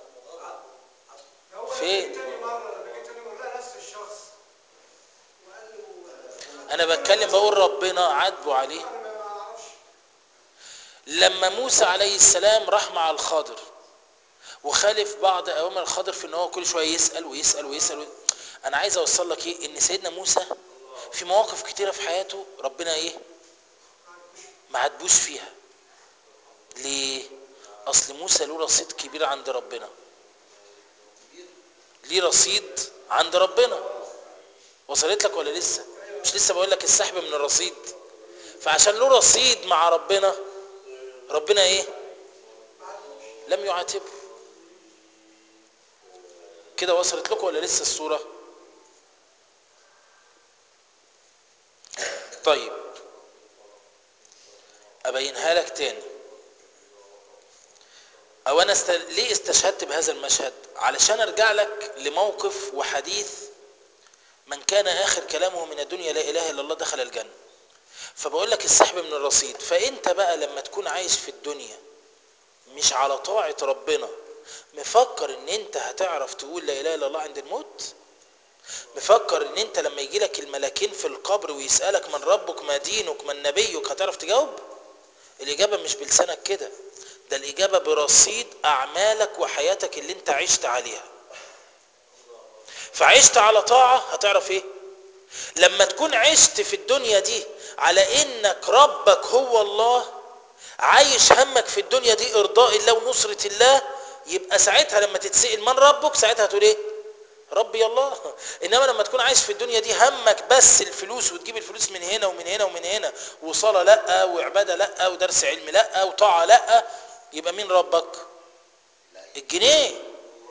هو فين؟ تاني مرة لما جه تاني مرة لقى نفس الشخص وقال له انا بتكلم بقول ربنا عاتبه عليه انا ما ما اعرفش لما موسى عليه السلام راح مع الخضر وخالف بعض اوامر الخضر في ان هو كل شويه يسال ويسال ويسال وي- انا عايز اوصل لك ايه ان سيدنا موسى في مواقف كتيره في حياته ربنا ايه ما عاتبوش فيها ليه اصل موسى له رصيد كبير عند ربنا ليه رصيد عند ربنا وصلت لك ولا لسه مش لسه بقول لك السحب من الرصيد فعشان له رصيد مع ربنا ربنا ايه لم يعاتبه كده وصلت لكم ولا لسه الصورة طيب ابينها لك تاني او انا است... ليه استشهدت بهذا المشهد علشان ارجع لك لموقف وحديث من كان اخر كلامه من الدنيا لا اله الا الله دخل الجنه فبقول لك السحب من الرصيد فانت بقى لما تكون عايش في الدنيا مش على طاعه ربنا مفكر ان انت هتعرف تقول لا اله الا الله عند الموت مفكر ان انت لما يجي لك الملاكين في القبر ويسالك من ربك ما دينك من نبيك هتعرف تجاوب الاجابه مش بلسانك كده ده الاجابه برصيد اعمالك وحياتك اللي انت عشت عليها فعشت على طاعه هتعرف ايه لما تكون عشت في الدنيا دي على انك ربك هو الله عايش همك في الدنيا دي ارضاء الله ونصرة الله يبقى ساعتها لما تتسأل من ربك ساعتها هتقول ايه ربي الله انما لما تكون عايش في الدنيا دي همك بس الفلوس وتجيب الفلوس من هنا ومن هنا ومن هنا وصلاة لا وعبادة لا ودرس علم لا وطاعة لا يبقى مين ربك الجنيه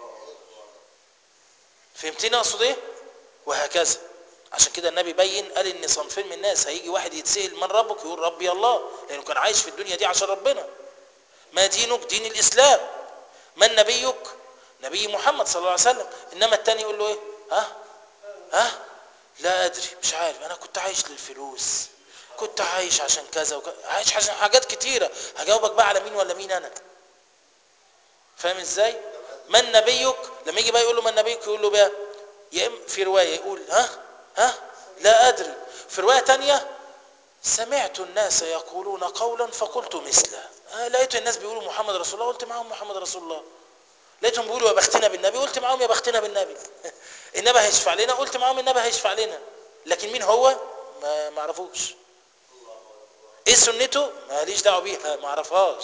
فهمتني اقصد ايه وهكذا عشان كده النبي بين قال ان صنفين من الناس هيجي واحد يتسأل من ربك يقول ربي الله لانه كان عايش في الدنيا دي عشان ربنا ما دينك دين الاسلام من نبيك نبي محمد صلى الله عليه وسلم انما التاني يقول له ايه ها ها لا ادري مش عارف انا كنت عايش للفلوس كنت عايش عشان كذا وكذا عايش عشان حاجات كتيرة هجاوبك بقى على مين ولا مين انا فاهم ازاي من نبيك لما يجي بقى يقول له من نبيك يقول له بقى يا إما في رواية يقول ها ها لا أدري في رواية تانية سمعت الناس يقولون قولا فقلت مثله آه لقيت الناس بيقولوا محمد رسول الله قلت معاهم محمد رسول الله لقيتهم بيقولوا يا بختنا بالنبي قلت معاهم يا بختنا بالنبي النبي هيشفع لنا قلت معاهم النبي هيشفع لنا لكن مين هو ما ما اعرفوش ايه سنته ماليش دعوه بيها ما اعرفهاش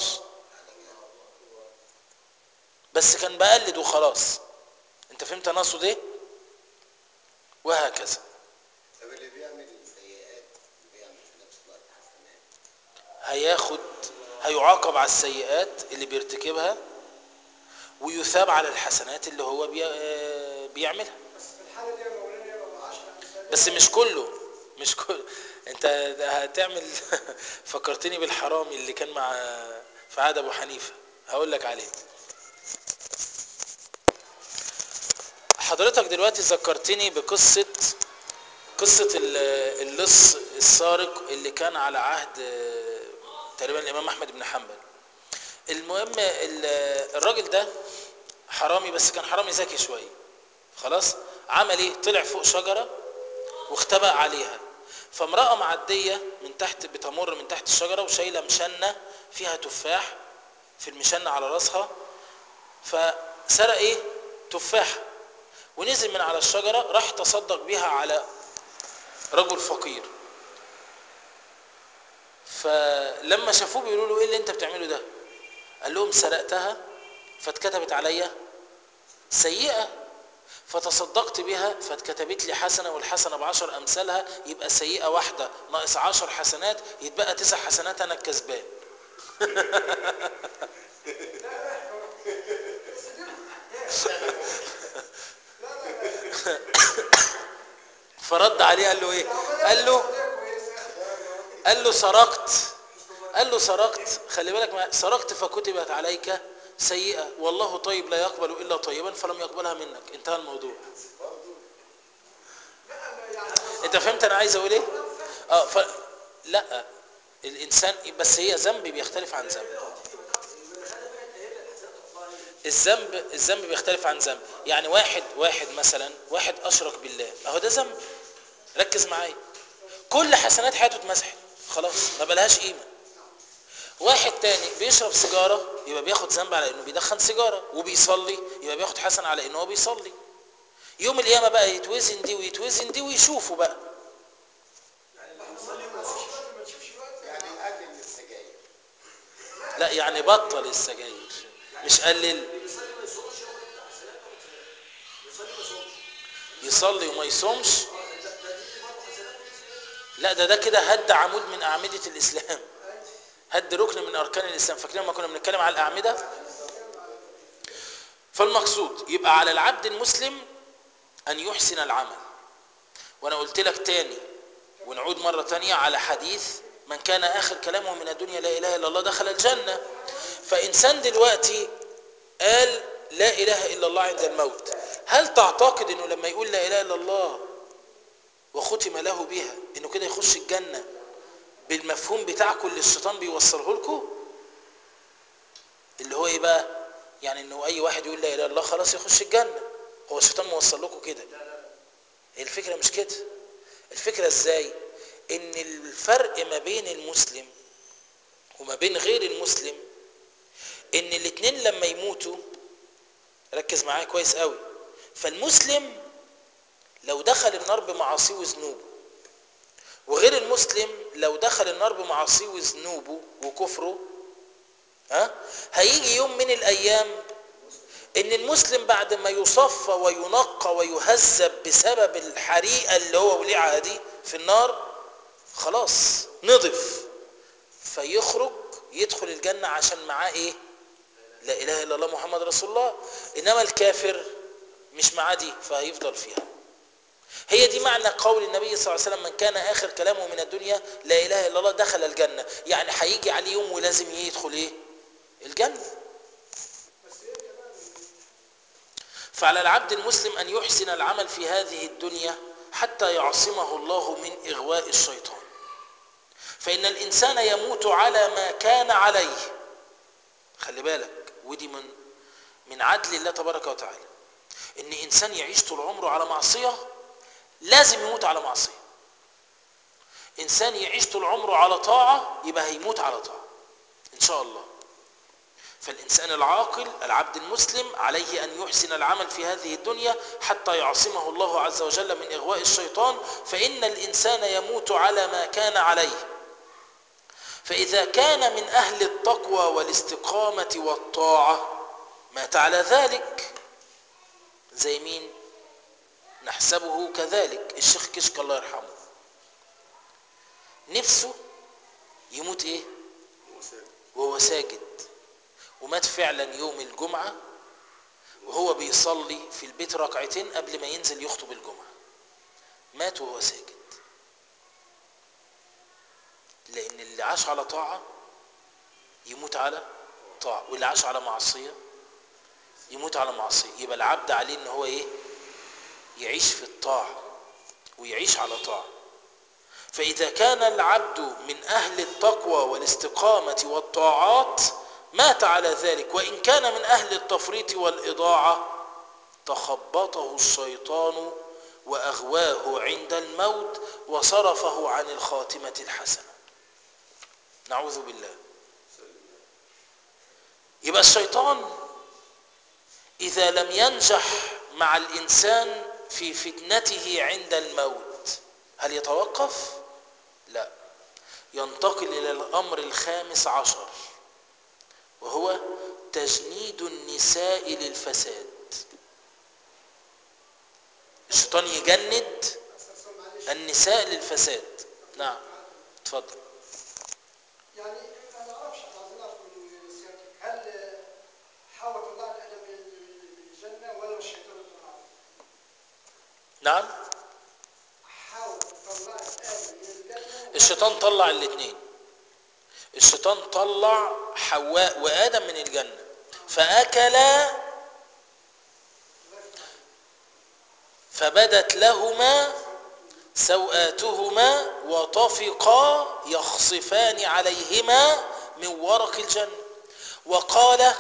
بس كان بقلد وخلاص انت فهمت انا اقصد ايه وهكذا طب اللي بيعمل سيئات وبيعمل في نفس الوقت حسنات هياخد هيعاقب على السيئات اللي بيرتكبها ويثاب على الحسنات اللي هو بي... آه، بيعملها بس في الحالة دي يا مولانا يبقى 10 أمثال بس مش كله مش كل انت هتعمل فكرتني بالحرامي اللي كان مع في عهد ابو حنيفه هقول لك عليه حضرتك دلوقتي ذكرتني بقصه قصه ال- اللص السارق اللي كان على عهد آه، تقريبا الامام احمد بن حنبل المهم ال- الراجل ده حرامي بس كان حرامي ذكي شويه خلاص عمل ايه طلع فوق شجره واختبأ عليها فامرأة معدية من تحت بتمر من تحت الشجرة وشايلة مشنة فيها تفاح في المشنة على راسها فسرق ايه تفاحة ونزل من على الشجرة راح تصدق بيها على رجل فقير فلما شافوه بيقولوا له ايه اللي انت بتعمله ده قال لهم سرقتها فاتكتبت عليا سيئة فتصدقت بها فاتكتبت لي حسنة والحسنة بعشر أمثالها يبقى سيئة واحدة ناقص عشر حسنات يتبقى تسع حسنات أنا الكسبان فرد عليه قال له ايه قال له قال له سرقت قال له سرقت خلي بالك ما سرقت فكتبت عليك سيئة والله طيب لا يقبل إلا طيبا فلم يقبلها منك انتهى الموضوع انت فهمت انا عايز اقول ايه اه ف... لا الانسان بس هي ذنب بيختلف عن ذنب الذنب الذنب بيختلف عن ذنب يعني واحد واحد مثلا واحد اشرك بالله اهو ده ذنب ركز معايا كل حسنات حياته اتمسحت خلاص ما بلهاش قيمه واحد تاني بيشرب سيجاره يبقى بياخد ذنب على انه بيدخن سيجاره وبيصلي يبقى بياخد حسن على انه هو بيصلي يوم القيامه بقى يتوزن دي ويتوزن دي ويشوفوا بقى يعني الاكل من السجاير لا يعني بطل السجاير مش قلل اللي بيصلي ما يصومش ياخد حسنات او سيئات يصلي ما يصومش يصلي وما يصومش اه ده ده دي برضه حسنات ودي سيئات لا ده ده كده هد عمود من أعمدة الإسلام هد ركن من أركان الإسلام فاكرين لما كنا بنتكلم على الأعمدة فالمقصود يبقى على العبد المسلم أن يحسن العمل وأنا قلت لك تاني ونعود مرة تانية على حديث من كان آخر كلامه من الدنيا لا إله إلا الله دخل الجنة فإنسان دلوقتي قال لا إله إلا الله عند الموت هل تعتقد أنه لما يقول لا إله إلا الله وختم له بها أنه كده يخش الجنة بالمفهوم بتاعكم اللي الشيطان بيوصله لكم اللي هو ايه بقى يعني انه اي واحد يقول لا اله الا الله خلاص يخش الجنه هو الشيطان موصل لكم كده هي الفكره مش كده الفكره ازاي ان الفرق ما بين المسلم وما بين غير المسلم ان الاتنين لما يموتوا ركز معايا كويس قوي فالمسلم لو دخل النار بمعاصيه وذنوبه وغير المسلم لو دخل النار بمعاصيه وذنوبه وكفره ها هيجي يوم من الايام ان المسلم بعد ما يصفى وينقى ويهذب بسبب الحريقه اللي هو ولعها دي في النار خلاص نضف فيخرج يدخل الجنه عشان معاه ايه لا اله الا الله محمد رسول الله انما الكافر مش معاه دي فهيفضل فيها هي دي معنى قول النبي صلى الله عليه وسلم من كان اخر كلامه من الدنيا لا اله الا الله دخل الجنه يعني هيجي عليه يوم ولازم يدخل ايه الجنه بس هي كمان فعلى العبد المسلم ان يحسن العمل في هذه الدنيا حتى يعصمه الله من اغواء الشيطان فان الانسان يموت على ما كان عليه خلي بالك ودي من من عدل الله تبارك وتعالى ان انسان يعيش طول عمره على معصيه لازم يموت على معصيه انسان يعيش طول عمره على طاعه يبقى هيموت على طاعه ان شاء الله فالإنسان العاقل العبد المسلم عليه أن يحسن العمل في هذه الدنيا حتى يعصمه الله عز وجل من إغواء الشيطان فإن الإنسان يموت على ما كان عليه فإذا كان من أهل التقوى والاستقامة والطاعة مات على ذلك زي مين نحسبه كذلك الشيخ كشك الله يرحمه نفسه يموت ايه وهو ساجد ومات فعلا يوم الجمعة وهو بيصلي في البيت ركعتين قبل ما ينزل يخطب الجمعة مات وهو ساجد لأن اللي عاش على طاعة يموت على طاعة واللي عاش على معصية يموت على معصية يبقى العبد عليه ان هو ايه يعيش في الطاعة ويعيش على طاعة فإذا كان العبد من أهل التقوى والاستقامة والطاعات مات على ذلك وإن كان من أهل التفريط والإضاعة تخبطه الشيطان وأغواه عند الموت وصرفه عن الخاتمة الحسنة نعوذ بالله يبقى الشيطان إذا لم ينجح مع الإنسان في فتنته عند الموت هل يتوقف؟ لا ينتقل إلى الأمر الخامس عشر وهو تجنيد النساء للفساد الشيطان يجند استفسر معلش النساء للفساد نعم اتفضل يعني ما نعرفش احنا عايزين نعرف من سيادتك هل حاول طلعت ادم من الجنه ولا الشيطان اللي طلعه؟ نعم حاول طلعت ادم من الجنه الشيطان طلع الاثنين الشيطان طلع حواء وآدم من الجنة فأكلا فبدت لهما سوآتهما وطفقا يخصفان عليهما من ورق الجنة وقال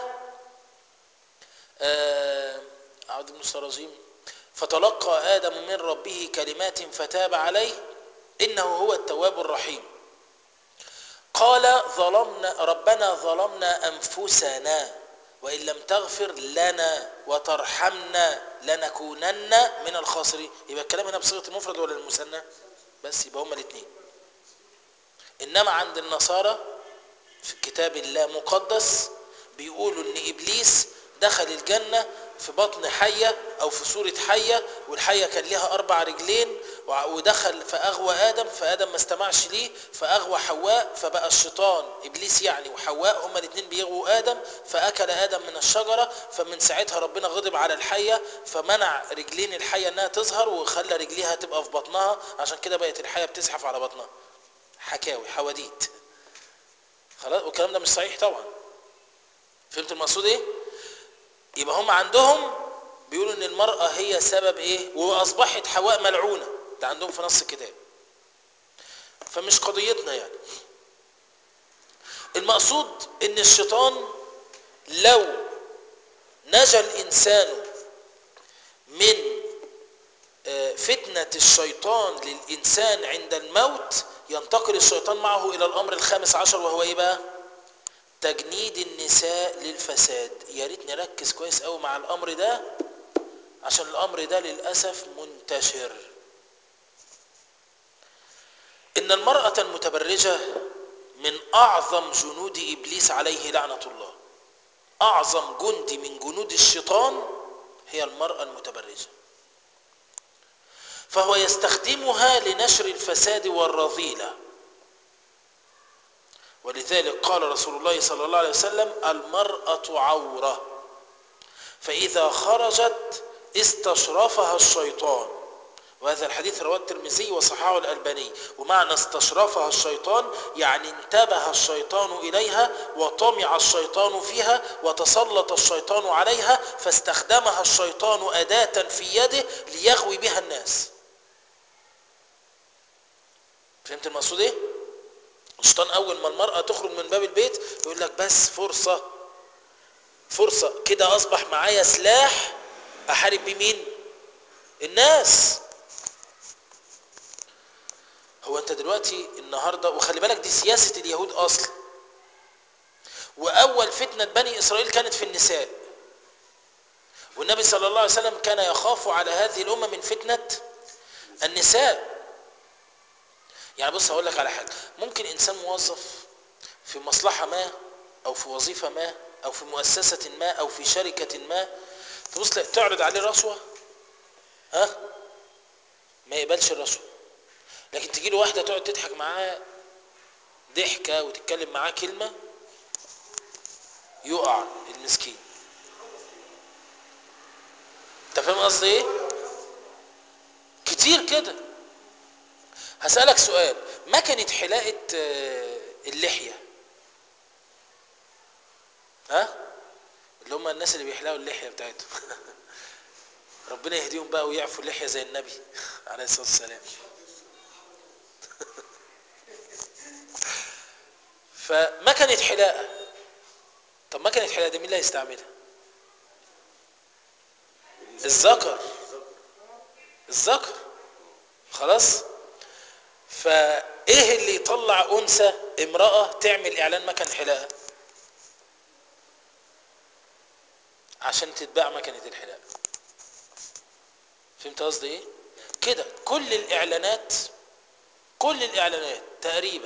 آه، أعوذ بالله من الشيطان الرجيم فتلقى آدم من ربه كلمات فتاب عليه إنه هو التواب الرحيم قال ظلمنا ربنا ظلمنا أنفسنا وإن لم تغفر لنا وترحمنا لنكونن من الخاسرين يبقى الكلام هنا بصيغة المفرد ولا المثنى بس يبقى هما الاثنين إنما عند النصارى في كتاب الله مقدس بيقولوا ان ابليس دخل الجنة في بطن حية او في صورة حية والحية كان لها اربع رجلين وع- ودخل فاغوى ادم فادم ما استمعش ليه فاغوى حواء فبقى الشيطان ابليس يعني وحواء هما الاثنين بيغووا ادم فاكل ادم من الشجرة فمن ساعتها ربنا غضب على الحية فمنع رجلين الحية انها تظهر وخلى رجليها تبقى في بطنها عشان كده بقت الحية بتزحف على بطنها حكاوي حواديت خلاص والكلام ده مش صحيح طبعا فهمت المقصود ايه يبقى هم عندهم بيقولوا ان المرأة هي سبب ايه واصبحت حواء ملعونة ده عندهم في نص الكتاب فمش قضيتنا يعني المقصود ان الشيطان لو نجا الانسان من آه، فتنة الشيطان للإنسان عند الموت ينتقل الشيطان معه إلى الأمر الخامس عشر وهو إيه بقى؟ تجنيد النساء للفساد يا ريت نركز كويس قوي مع الأمر ده عشان الأمر ده للأسف منتشر إن المرأة المتبرجة من أعظم جنود إبليس عليه لعنة الله أعظم جندي من جنود الشيطان هي المرأة المتبرجة فهو يستخدمها لنشر الفساد والرذيلة ولذلك قال رسول الله صلى الله عليه وسلم المرأة عورة فإذا خرجت استشرفها الشيطان وهذا الحديث رواه الترمذي وصححه الألباني ومعنى استشرفها الشيطان يعني انتبه الشيطان إليها وطمع الشيطان فيها وتسلط الشيطان عليها فاستخدمها الشيطان أداة في يده ليغوي بها الناس فهمت المقصود ايه الشيطان اول ما المرأة تخرج من باب البيت يقول لك بس فرصة فرصة كده اصبح معايا سلاح احارب بيه مين الناس هو انت دلوقتي النهاردة وخلي بالك دي سياسة اليهود اصلا واول فتنة بني اسرائيل كانت في النساء والنبي صلى الله عليه وسلم كان يخاف على هذه الامة من فتنة النساء يعني بص هقول لك على حاجه ممكن انسان موظف في مصلحه ما او في وظيفه ما او في مؤسسه ما او في شركه ما تبص تلاقي- تعرض عليه رشوه ها ما يقبلش الرشوه لكن تجي له واحده تقعد تضحك معاه ضحكه وتتكلم معاه كلمه يقع المسكين انت فاهم قصدي ايه كتير كده هسألك سؤال ما كانت حلاقة آه، اللحية ها اللي هم الناس اللي بيحلقوا اللحية بتاعتهم ربنا يهديهم بقى ويعفوا اللحية زي النبي عليه الصلاة والسلام فما كانت حلاقة طب ما كانت حلاقة دي مين اللي هيستعملها الذكر الذكر خلاص فايه اللي يطلع انثى امراه تعمل اعلان مكان حلاقه عشان تتباع مكنه الحلاقه فهمت قصدي ايه كده كل الاعلانات كل الاعلانات تقريبا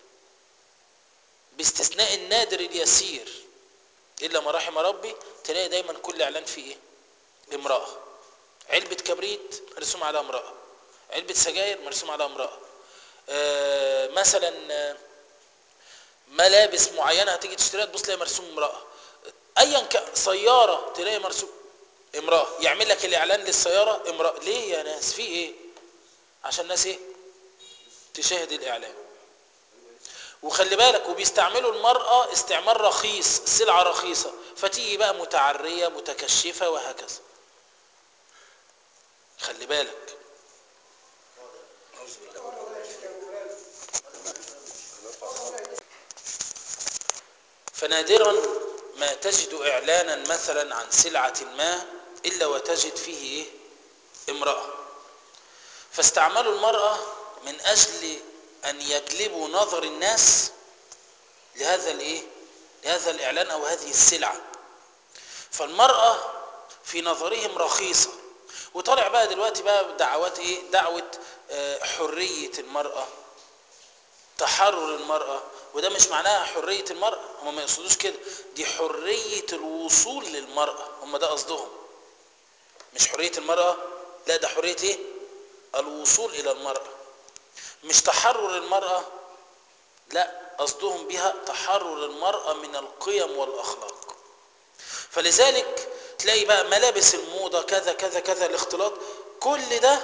باستثناء النادر اليسير الا ما رحم ربي تلاقي دايما كل اعلان فيه ايه امراه علبه كبريت مرسوم على امراه علبه سجاير مرسوم على امراه آه، مثلا آه، ملابس معينه هتيجي تشتريها تبص تلاقي مرسوم امراه ايا كان سياره تلاقي مرسوم امراه يعمل لك الاعلان للسياره امراه ليه يا ناس في ايه عشان الناس ايه تشاهد الاعلان وخلي بالك وبيستعملوا المرأة استعمال رخيص سلعة رخيصة فتيجي بقى متعرية متكشفة وهكذا خلي بالك فنادرا ما تجد اعلانا مثلا عن سلعة ما الا وتجد فيه ايه امرأة فاستعملوا المرأة من اجل ان يجلبوا نظر الناس لهذا الايه لهذا الاعلان او هذه السلعة فالمرأة في نظرهم رخيصة وطالع بقى دلوقتي بقى دعوات ايه دعوة آه، حرية المرأة تحرر المرأة وده مش معناها حرية المرأة هم ما يقصدوش كده دي حرية الوصول للمرأة هم ده قصدهم مش حرية المرأة لا ده حرية ايه الوصول الى المرأة مش تحرر المرأة لا قصدهم بها تحرر المرأة من القيم والأخلاق فلذلك تلاقي بقى ملابس الموضة كذا كذا كذا الاختلاط كل ده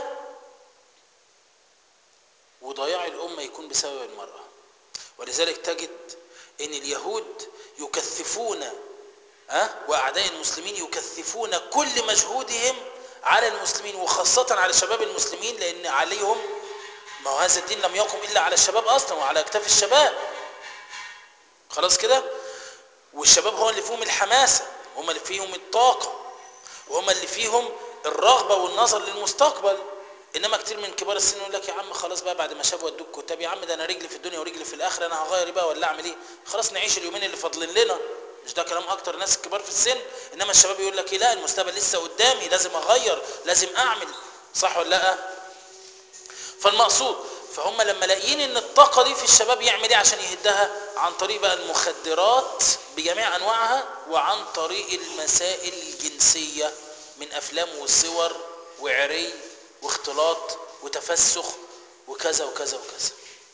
وضياع الأمة يكون بسبب المرأة ولذلك تجد ان اليهود يكثفون أه؟ وأعداء المسلمين يكثفون كل مجهودهم على المسلمين وخاصة على شباب المسلمين لأن عليهم ما هو هذا الدين لم يقم إلا على الشباب أصلا وعلى أكتاف الشباب خلاص كده والشباب هو اللي فيهم الحماسة هم اللي فيهم الطاقة وهم اللي فيهم الرغبة والنظر للمستقبل انما كتير من كبار السن يقول لك يا عم خلاص بقى بعد ما شاب ودوك كتاب يا عم ده انا رجلي في الدنيا ورجلي في الاخره انا هغير بقى ولا اعمل ايه خلاص نعيش اليومين اللي فاضلين لنا مش ده كلام اكتر ناس كبار في السن انما الشباب يقول لك ايه لا المستقبل لسه قدامي لازم اغير لازم اعمل صح ولا لا فالمقصود فهم لما لاقيين ان الطاقه دي في الشباب يعمل ايه عشان يهدها عن طريق بقى المخدرات بجميع انواعها وعن طريق المسائل الجنسيه من افلام وصور وعري واختلاط وتفسخ وكذا وكذا وكذا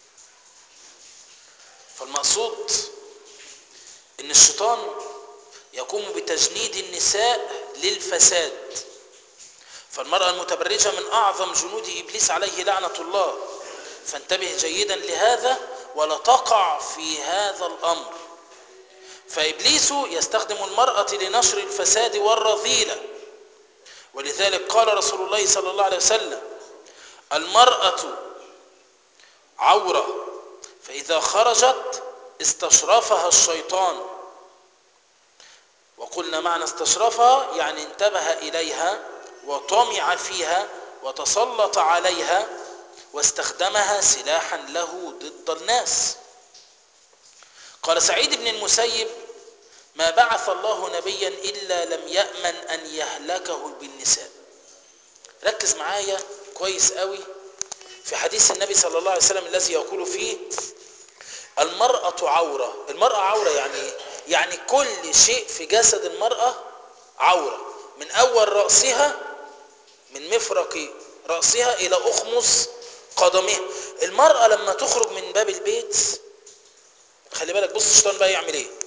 فالمقصود ان الشيطان يقوم بتجنيد النساء للفساد فالمرأة المتبرجة من أعظم جنود إبليس عليه لعنة الله فانتبه جيدا لهذا ولا تقع في هذا الأمر فإبليس يستخدم المرأة لنشر الفساد والرذيلة ولذلك قال رسول الله صلى الله عليه وسلم المرأة عورة فإذا خرجت استشرفها الشيطان وقلنا معنى استشرفها يعني انتبه إليها وطمع فيها وتسلط عليها واستخدمها سلاحا له ضد الناس قال سعيد بن المسيب ما بعث الله نبيا إلا لم يأمن أن يهلكه بالنساء ركز معايا كويس قوي في حديث النبي صلى الله عليه وسلم الذي يقول فيه المرأة عورة المرأة عورة يعني ايه؟ يعني كل شيء في جسد المرأة عورة من أول رأسها من مفرق رأسها إلى أخمص قدمها المرأة لما تخرج من باب البيت خلي بالك بص الشيطان بقى يعمل ايه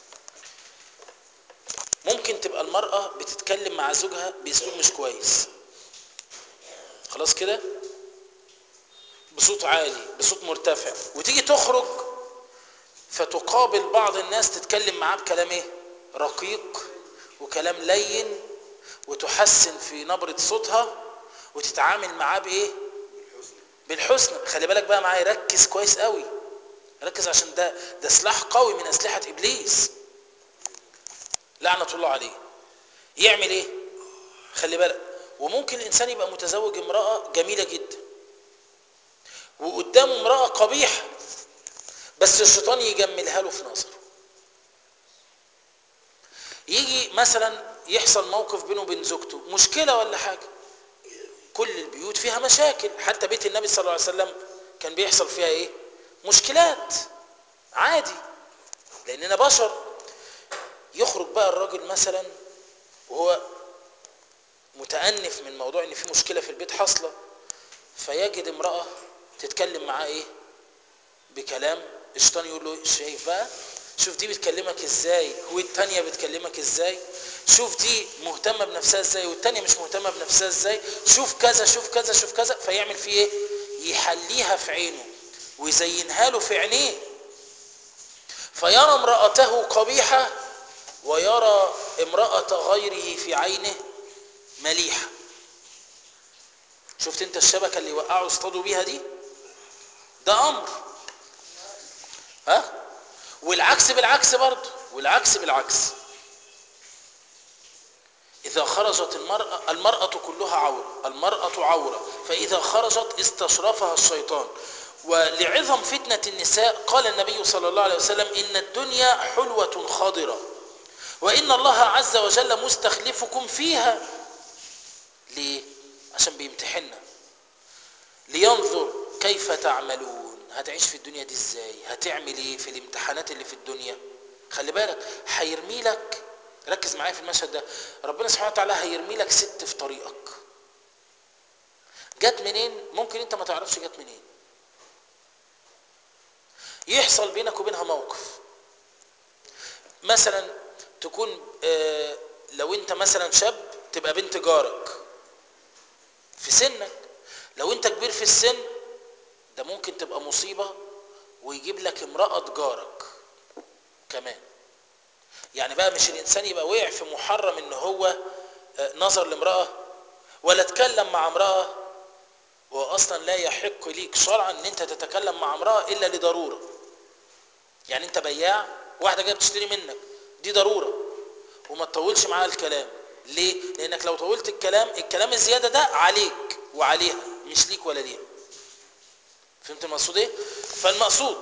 ممكن تبقى المرأة بتتكلم مع زوجها بأسلوب مش كويس خلاص كده بصوت عالي بصوت مرتفع وتيجي تخرج فتقابل بعض الناس تتكلم معاه بكلام ايه رقيق وكلام لين وتحسن في نبرة صوتها وتتعامل معاه بايه بالحسن خلي بالك بقى معايا ركز كويس قوي ركز عشان ده ده سلاح قوي من اسلحه ابليس لعنه الله عليه يعمل ايه خلي بالك وممكن الانسان يبقى متزوج امراه جميله جدا وقدامه امراه قبيحه بس الشيطان يجملها له في نظره يجي مثلا يحصل موقف بينه وبين زوجته مشكله ولا حاجه كل البيوت فيها مشاكل حتى بيت النبي صلى الله عليه وسلم كان بيحصل فيها ايه مشكلات عادي لاننا بشر يخرج بقى الراجل مثلا وهو متأنف من موضوع ان في مشكلة في البيت حاصلة فيجد امرأة تتكلم معاه ايه بكلام الشيطان يقول له شايف بقى شوف دي بتكلمك ازاي والتانية بتكلمك ازاي شوف دي مهتمة بنفسها ازاي والتانية مش مهتمة بنفسها ازاي شوف كذا شوف كذا شوف كذا فيعمل فيه ايه يحليها في عينه ويزينها له في عينيه فيرى امرأته قبيحة ويرى امرأة غيره في عينه مليحة شفت انت الشبكة اللي وقعوا اصطادوا بيها دي ده امر ها والعكس بالعكس برضه والعكس بالعكس إذا خرجت المرأة المرأة كلها عورة المرأة عورة فإذا خرجت استشرفها الشيطان ولعظم فتنة النساء قال النبي صلى الله عليه وسلم إن الدنيا حلوة خضرة وإن الله عز وجل مستخلفكم فيها ليه؟ عشان بيمتحننا لينظر كيف تعملون هتعيش في الدنيا دي ازاي هتعمل ايه في الامتحانات اللي في الدنيا خلي بالك هيرمي لك ركز معايا في المشهد ده ربنا سبحانه وتعالى هيرمي لك ست في طريقك جت منين ممكن انت ما تعرفش جت منين يحصل بينك وبينها موقف مثلا تكون آه لو انت مثلا شاب تبقى بنت جارك في سنك لو انت كبير في السن ده ممكن تبقى مصيبة ويجيب لك امرأة جارك كمان يعني بقى مش الانسان يبقى وقع في محرم ان هو آه، نظر لامرأة ولا اتكلم مع امرأة هو اصلا لا يحق ليك شرعا ان انت تتكلم مع امرأة الا لضرورة يعني انت بياع واحدة جايه بتشتري منك دي ضرورة وما تطولش معاها الكلام ليه؟ لانك لو طولت الكلام الكلام الزيادة ده عليك وعليها مش ليك ولا ليها فهمت المقصود ايه؟ فالمقصود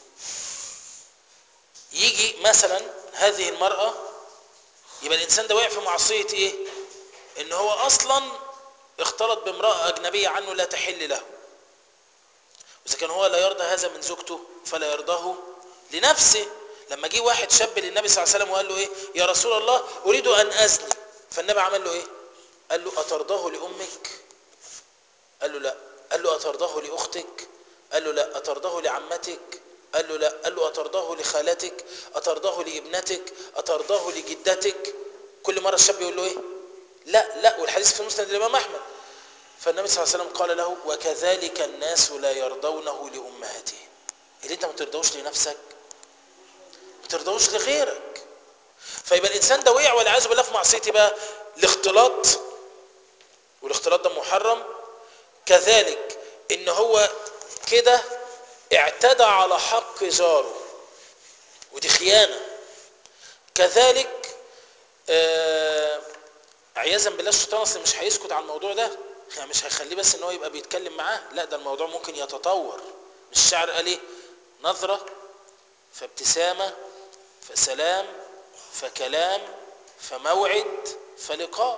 يجي مثلا هذه المرأة يبقى الانسان ده وقع في معصية ايه؟ ان هو اصلا اختلط بامرأة اجنبية عنه لا تحل له واذا كان هو لا يرضى هذا من زوجته فلا يرضاه لنفسه لما جه واحد شاب للنبي صلى الله عليه وسلم وقال له ايه يا رسول الله اريد ان ازني فالنبي عمل له ايه قال له اترضاه لامك قال له لا قال له اترضاه لاختك قال له لا اترضاه لعمتك قال له لا قال له اترضاه لخالتك اترضاه لابنتك اترضاه لجدتك كل مره الشاب يقول له ايه لا لا والحديث في مسند الامام احمد فالنبي صلى الله عليه وسلم قال له وكذلك الناس لا يرضونه لامهاتهم اللي انت ما ترضوش لنفسك ما ترضوش لغيرك فيبقى الانسان ده وقع والعياذ بالله في معصيه بقى الاختلاط والاختلاط ده محرم كذلك ان هو كده اعتدى على حق جاره ودي خيانه كذلك آه عياذا بالله الشيطان اصلا مش هيسكت على الموضوع ده يعني مش هيخليه بس ان هو يبقى بيتكلم معاه لا ده الموضوع ممكن يتطور مش الشاعر قال ايه نظره فابتسامه فسلام فكلام فموعد فلقاء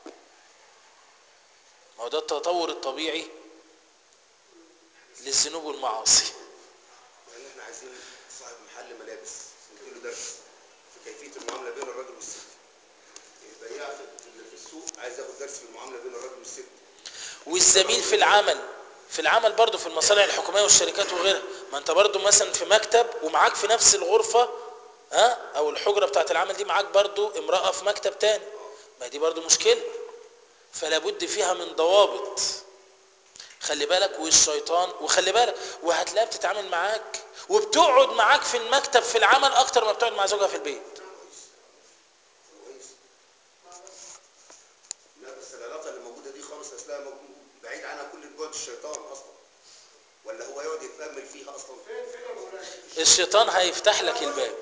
ما هو ده التطور الطبيعي للذنوب والمعاصي لان احنا عايزين صاحب محل ملابس نديله درس في كيفيه المعامله بين الراجل والست البياع في في السوق عايز ياخد درس في المعامله بين الراجل والست والزميل في العمل في العمل برضه في المصالح الحكوميه والشركات وغيرها ما انت برضه مثلا في مكتب ومعاك في نفس الغرفه ها او الحجره بتاعت العمل دي معاك برضه امراه في مكتب تاني ما دي برضه مشكله فلا بد فيها من ضوابط خلي بالك والشيطان وخلي بالك وهتلاقيها بتتعامل معاك وبتقعد معاك في المكتب في العمل اكتر ما بتقعد مع زوجها في البيت كويس لا بس العلاقه اللي موجوده دي خالص اصلها موجود- بعيد عنها كل بعد الشيطان اصلا ولا هو يقعد يتامل فيها اصلا فين فين يا مولانا الشيطان هيفتح لك الباب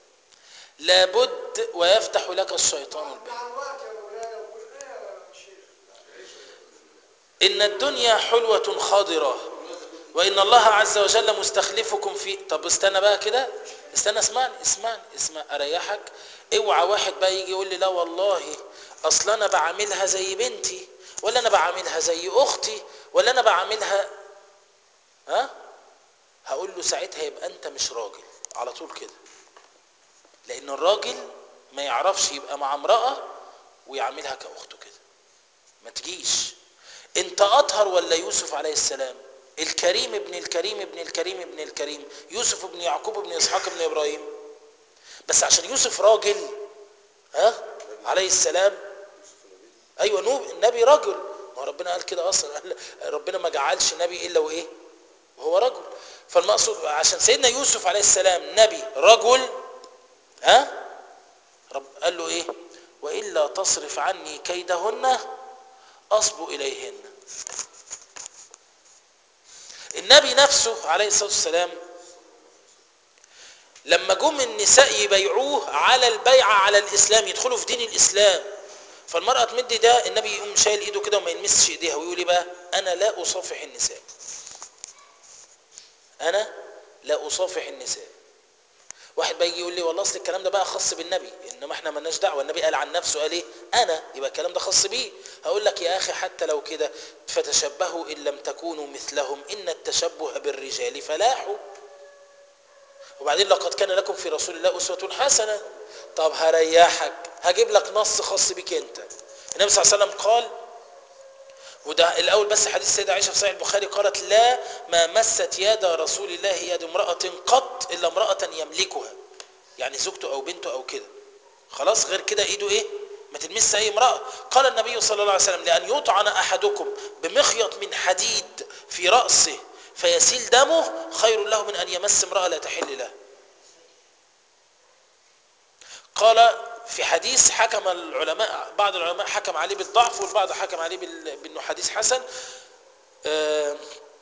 لابد ويفتح لك الشيطان الباب مع الوقت يا مولانا وكل ايه يا شيخ إن الدنيا حلوة خاضرة وإن الله عز وجل مستخلفكم في طب استنى بقى كده استنى اسمعني اسمعني اسمع أريحك اوعى واحد بقى يجي يقول لي لا والله أصل أنا بعاملها زي بنتي ولا أنا بعاملها زي أختي ولا أنا بعاملها ها هقول له ساعتها يبقى أنت مش راجل على طول كده لأن الراجل ما يعرفش يبقى مع امرأة ويعاملها كأخته كده ما تجيش انت اطهر ولا يوسف عليه السلام الكريم ابن الكريم ابن الكريم ابن الكريم يوسف ابن يعقوب ابن اسحاق ابن ابراهيم بس عشان يوسف راجل ها عليه السلام ايوه نوب النبي رجل ما هو ربنا قال كده اصلا قال ربنا ما جعلش نبي الا وايه وهو رجل فالمقصود عشان سيدنا يوسف عليه السلام نبي رجل ها رب قال له ايه والا تصرف عني كيدهن أصب إليهن النبي نفسه عليه الصلاة والسلام لما جم النساء يبيعوه على البيعة على الإسلام يدخلوا في دين الإسلام فالمرأة تمد ده النبي يقوم شايل إيده كده وما يلمسش إيديها ويقول إيه بقى أنا لا أصافح النساء أنا لا أصافح النساء واحد بقى يجي يقول لي والله اصل الكلام ده بقى خاص بالنبي انما احنا مالناش دعوه النبي قال عن نفسه قال ايه انا يبقى الكلام ده خاص بيه هقول لك يا اخي حتى لو كده فتشبهوا ان لم تكونوا مثلهم ان التشبه بالرجال فلاح وبعدين لقد كان لكم في رسول الله اسوه حسنه طب هريحك هجيب لك نص خاص بك انت النبي صلى الله عليه وسلم قال وده الاول بس حديث السيده عائشه في صحيح البخاري قالت لا ما مست يد رسول الله يد امراه قط الا امراه يملكها يعني زوجته او بنته او كده خلاص غير كده ايده ايه ما تلمس اي امراه قال النبي صلى الله عليه وسلم لان يطعن احدكم بمخيط من حديد في راسه فيسيل دمه خير له من ان يمس امراه لا تحل له قال في حديث حكم العلماء بعض العلماء حكم عليه بالضعف والبعض حكم عليه بال- بانه حديث حسن آه،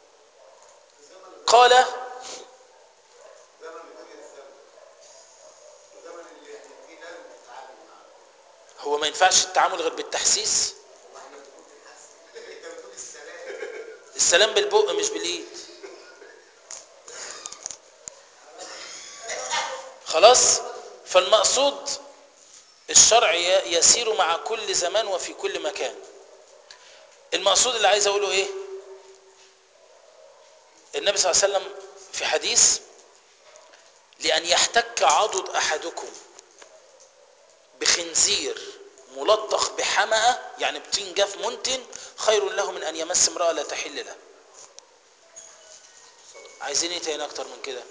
قال زمن الدنيا الزمن الزمن اللي يعني فيه لازم تتعامل معاه هو ما ينفعش التعامل غير بالتحسيس واحنا بنقول الحسن انت بتقول السلام السلام بالبق مش بالايد خلاص فالمقصود الشرع ي- يسير مع كل زمان وفي كل مكان المقصود اللي عايز اقوله ايه النبي صلى الله عليه وسلم في حديث لأن يحتك عضد أحدكم بخنزير ملطخ بحمأة يعني بطين جاف منتن خير له من أن يمس امرأة لا تحل له عايزين ايه تاني أكتر من كده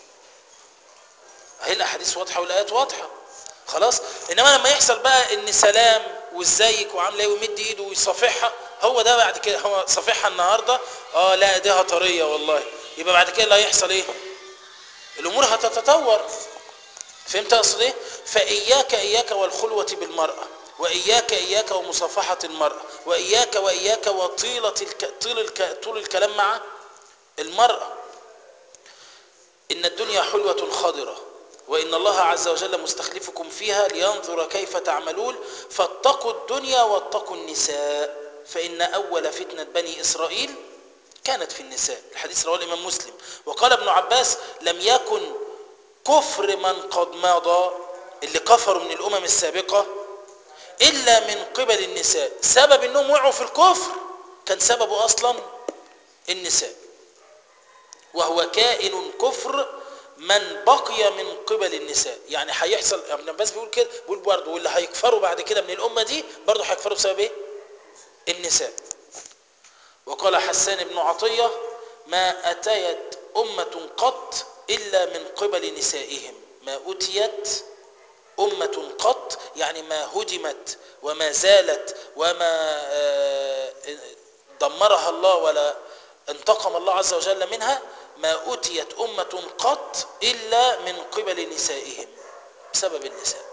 اهي الأحاديث واضحة والآيات واضحة خلاص إنما لما يحصل بقى إن سلام وازيك وعامله ايه ويمد ايده ويصافحها هو ده بعد كده هو صافحها النهارده اه لا ايديها طريه والله يبقى بعد كده اللي هيحصل ايه الامور هتتطور فهمت اقصد ايه فاياك اياك والخلوه بالمراه واياك اياك ومصافحه المراه واياك واياك وطيله الك... طول الك... طول الكلام مع المراه ان الدنيا حلوه خضره وان الله عز وجل مستخلفكم فيها لينظر كيف تعملون فاتقوا الدنيا واتقوا النساء فان اول فتنه بني اسرائيل كانت في النساء الحديث رواه الامام مسلم وقال ابن عباس لم يكن كفر من قد مضى اللي كفروا من الامم السابقه الا من قبل النساء سبب انهم وقعوا في الكفر كان سببه اصلا النساء وهو كائن كفر من بقي من قبل النساء يعني هيحصل ابن عباس بيقول كده بيقول برضه واللي هيكفروا بعد كده من الامه دي برضه هيكفروا بسبب ايه النساء وقال حسان بن عطيه ما اتيت امه قط الا من قبل نسائهم ما اتيت أمة قط يعني ما هدمت وما زالت وما آه، دمرها الله ولا انتقم الله عز وجل منها ما أتيت أمة قط إلا من قبل نسائهم بسبب النساء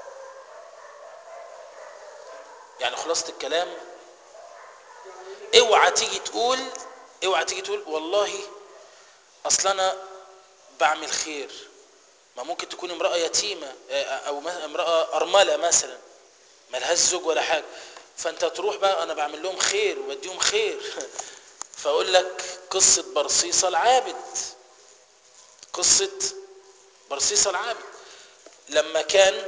يعني خلاصة الكلام اوعى تيجي تقول اوعى تيجي تقول والله اصل انا بعمل خير ما ممكن تكون امرأة يتيمة آه، او م- امرأة ارملة مثلا ملهاش زوج ولا حاجة فانت تروح بقى انا بعمل لهم خير وبديهم خير فاقول لك قصة برصيصة العابد قصة برصيصة العابد لما كان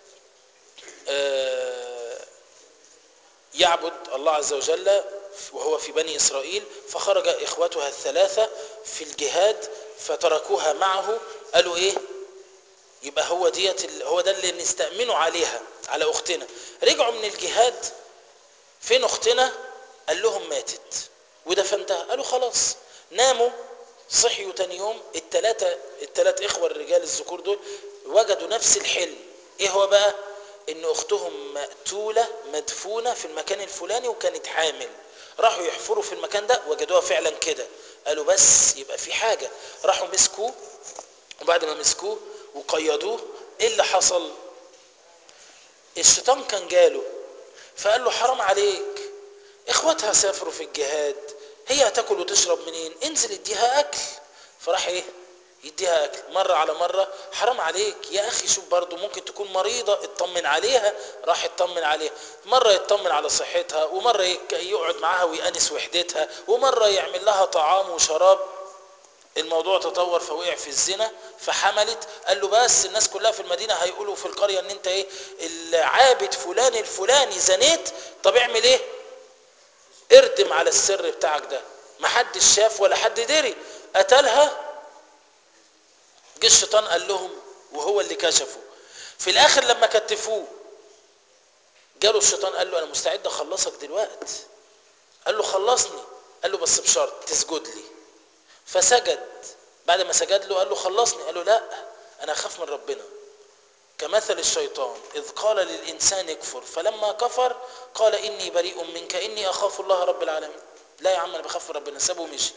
آه، يعبد الله عز وجل وهو في بني إسرائيل فخرج إخوتها الثلاثة في الجهاد فتركوها معه قالوا إيه يبقى هو ديت ال- هو ده اللي نستأمنه عليها على أختنا رجعوا من الجهاد فين أختنا قال لهم ماتت ودفنتها قالوا خلاص ناموا صحيوا تاني يوم التلاتة التلات إخوة الرجال الذكور دول وجدوا نفس الحلم إيه هو بقى إن أختهم مقتولة مدفونة في المكان الفلاني وكانت حامل راحوا يحفروا في المكان ده وجدوها فعلا كده قالوا بس يبقى في حاجة راحوا مسكوه وبعد ما مسكوه وقيدوه ايه اللي حصل الشيطان كان جاله فقال له حرام عليك اخواتها سافروا في الجهاد هي هتاكل وتشرب منين انزل اديها اكل فراح ايه يديها اكل مره على مره حرام عليك يا اخي شوف برضو ممكن تكون مريضه اطمن عليها راح يطمن عليها مره يطمن على صحتها ومره يك- يقعد معاها ويأنس وحدتها ومره يعمل لها طعام وشراب الموضوع تطور فوقع في الزنا فحملت قال له بس الناس كلها في المدينة هيقولوا في القرية ان انت ايه العابد فلان الفلاني زنيت طب اعمل ايه اردم على السر بتاعك ده محدش شاف ولا حد دري قتلها جه الشيطان قال لهم وهو اللي كشفه في الاخر لما كتفوه جاله الشيطان قال له انا مستعد اخلصك دلوقتي قال له خلصني قال له بس بشرط تسجد لي فسجد بعد ما سجد له قال له خلصني قال له لا انا اخاف من ربنا كمثل الشيطان اذ قال للانسان اكفر فلما كفر قال اني بريء منك اني اخاف الله رب العالمين لا يا عم انا بخاف من ربنا سابه ومشي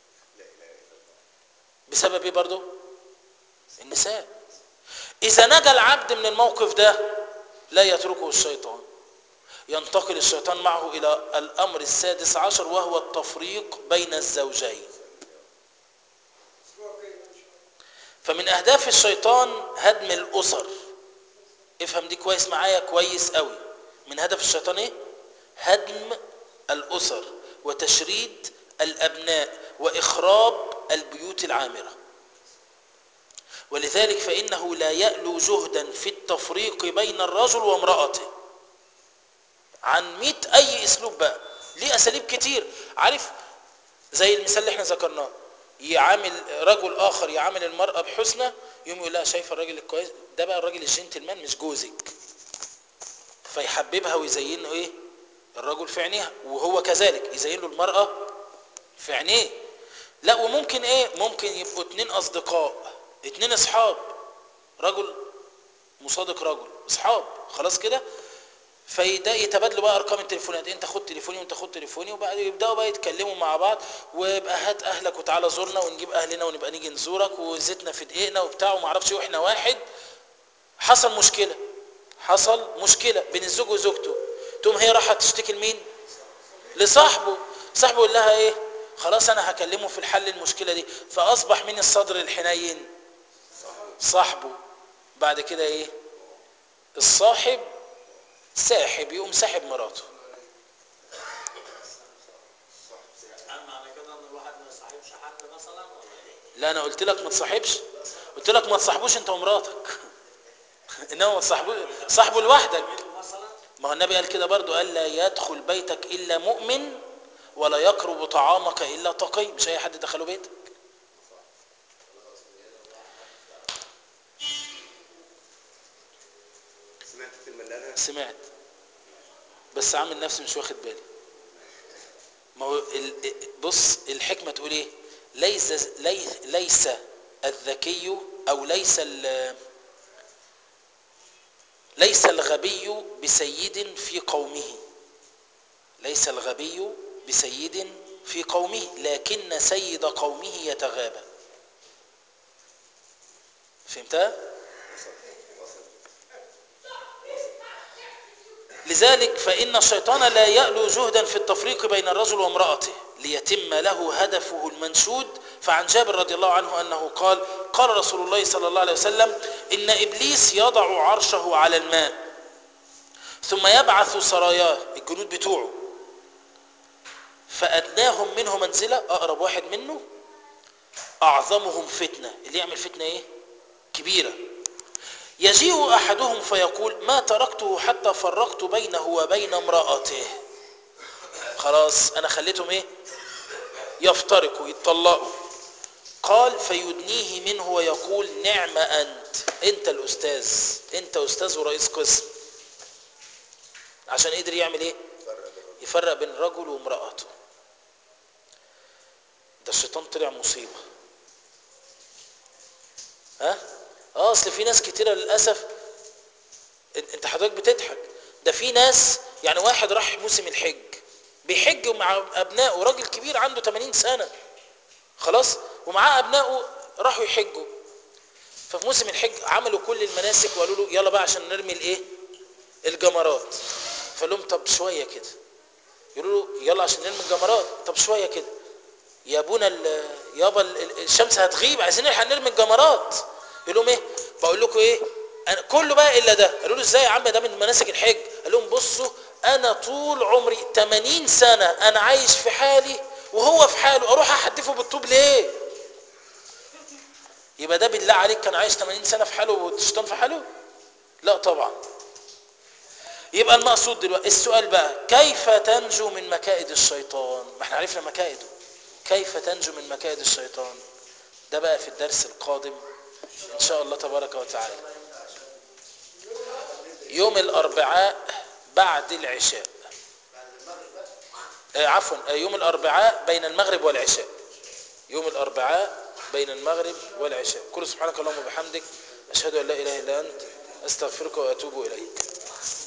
بسبب ايه برضه النساء اذا نجا العبد من الموقف ده لا يتركه الشيطان ينتقل الشيطان معه الى الامر السادس عشر وهو التفريق بين الزوجين الاسبوع الجاي ان شاء الله فمن اهداف الشيطان هدم الاسر افهم دي كويس معايا كويس قوي من هدف الشيطان ايه هدم الاسر وتشريد الابناء واخراب البيوت العامره ولذلك فانه لا يألو جهدا في التفريق بين الرجل وامرأته عن مئة اي اسلوب بقى ليه اساليب كتير عارف زي المثال اللي احنا ذكرناه يعامل رجل اخر يعامل المرأة بحسنى يوم يقول لها شايفه الراجل الكويس ده بقى الراجل الجنتلمان مش جوزك فيحببها ويزين له ايه الرجل في عينيها وهو كذلك يزين له المرأة في عينيه لا وممكن ايه ممكن يبقوا اتنين اصدقاء اتنين اصحاب رجل مصادق رجل اصحاب خلاص كده فيبدا يتبادلوا بقى ارقام التليفونات انت خد تليفوني وانت خد تليفوني وبعد يبداوا بقى يتكلموا مع بعض ويبقى هات اهلك وتعالى زورنا ونجيب اهلنا ونبقى نيجي نزورك وزيتنا في دقيقنا وبتاع وما اعرفش واحنا واحد حصل مشكله حصل مشكله بين الزوج وزوجته تقوم هي راحت تشتكي لمين لصاحبه صاحبه يقول لها ايه خلاص انا هكلمه في الحل المشكله دي فاصبح من الصدر الحنين صاحبه بعد كده ايه الصاحب ساحب يقوم ساحب مراته هل معنى كده ان الواحد ما يصاحبش حد مثلا ولا ايه؟ لا انا قلت لك ما تصاحبش قلت لك ما تصاحبوش انت ومراتك انما ما تصاحبوش صاحبه لوحدك مثلا ما هو النبي قال كده برضو قال لا يدخل بيتك الا مؤمن ولا يقرب طعامك الا تقي مش اي حد دخله بيتك سمعت الكلمه اللي قالها سمعت بس عامل نفسي مش واخد بالي ما هو ال- بص الحكمة تقول ايه ليس ليس, ليس الذكي او ليس ال- ليس الغبي بسيد في قومه ليس الغبي بسيد في قومه لكن سيد قومه يتغابى فهمتها؟ لذلك فإن الشيطان لا يألو جهدا في التفريق بين الرجل وامرأته ليتم له هدفه المنشود فعن جابر رضي الله عنه أنه قال قال رسول الله صلى الله عليه وسلم إن إبليس يضع عرشه على الماء ثم يبعث سراياه الجنود بتوعه فأدناهم منه منزلة أقرب واحد منه أعظمهم فتنة اللي يعمل فتنة إيه؟ كبيرة يجيء أحدهم فيقول ما تركته حتى فرقت بينه وبين امرأته خلاص أنا خليتهم إيه يفترقوا يتطلقوا قال فيدنيه منه ويقول نعم أنت أنت الأستاذ أنت أستاذ ورئيس قسم عشان قدر يعمل إيه يفرق بين رجل وامرأته ده الشيطان طلع مصيبة ها اه اصل في ناس كتيرة للأسف إن- انت حضرتك بتضحك ده في ناس يعني واحد راح موسم الحج بيحج مع ابنائه راجل كبير عنده 80 سنة خلاص ومعاه ابنائه راحوا يحجوا ففي موسم الحج عملوا كل المناسك وقالوا له يلا بقى عشان نرمي الايه الجمرات فقال لهم طب شوية كده يقولوا له يلا عشان نرمي الجمرات طب شوية كده يا ابونا ال- يابا ال- ال- الشمس هتغيب عايزين نلحق نرمي الجمرات يقول لهم ايه بقول لكم ايه أنا كله بقى الا ده قالوا له ازاي يا عم ده من مناسك الحج قال لهم بصوا انا طول عمري 80 سنه انا عايش في حالي وهو في حاله اروح احدفه بالطوب ليه يبقى ده بالله عليك كان عايش 80 سنة في حاله والشيطان في حاله لا طبعا يبقى المقصود دلوقتي السؤال بقى كيف تنجو من مكائد الشيطان ما احنا عرفنا مكائده كيف تنجو من مكائد الشيطان ده بقى في الدرس القادم ان شاء الله تبارك وتعالى يوم الاربعاء بعد العشاء آه عفوا آه يوم الاربعاء بين المغرب والعشاء يوم الاربعاء بين المغرب والعشاء كل سبحانك اللهم وبحمدك اشهد ان لا اله الا انت استغفرك واتوب اليك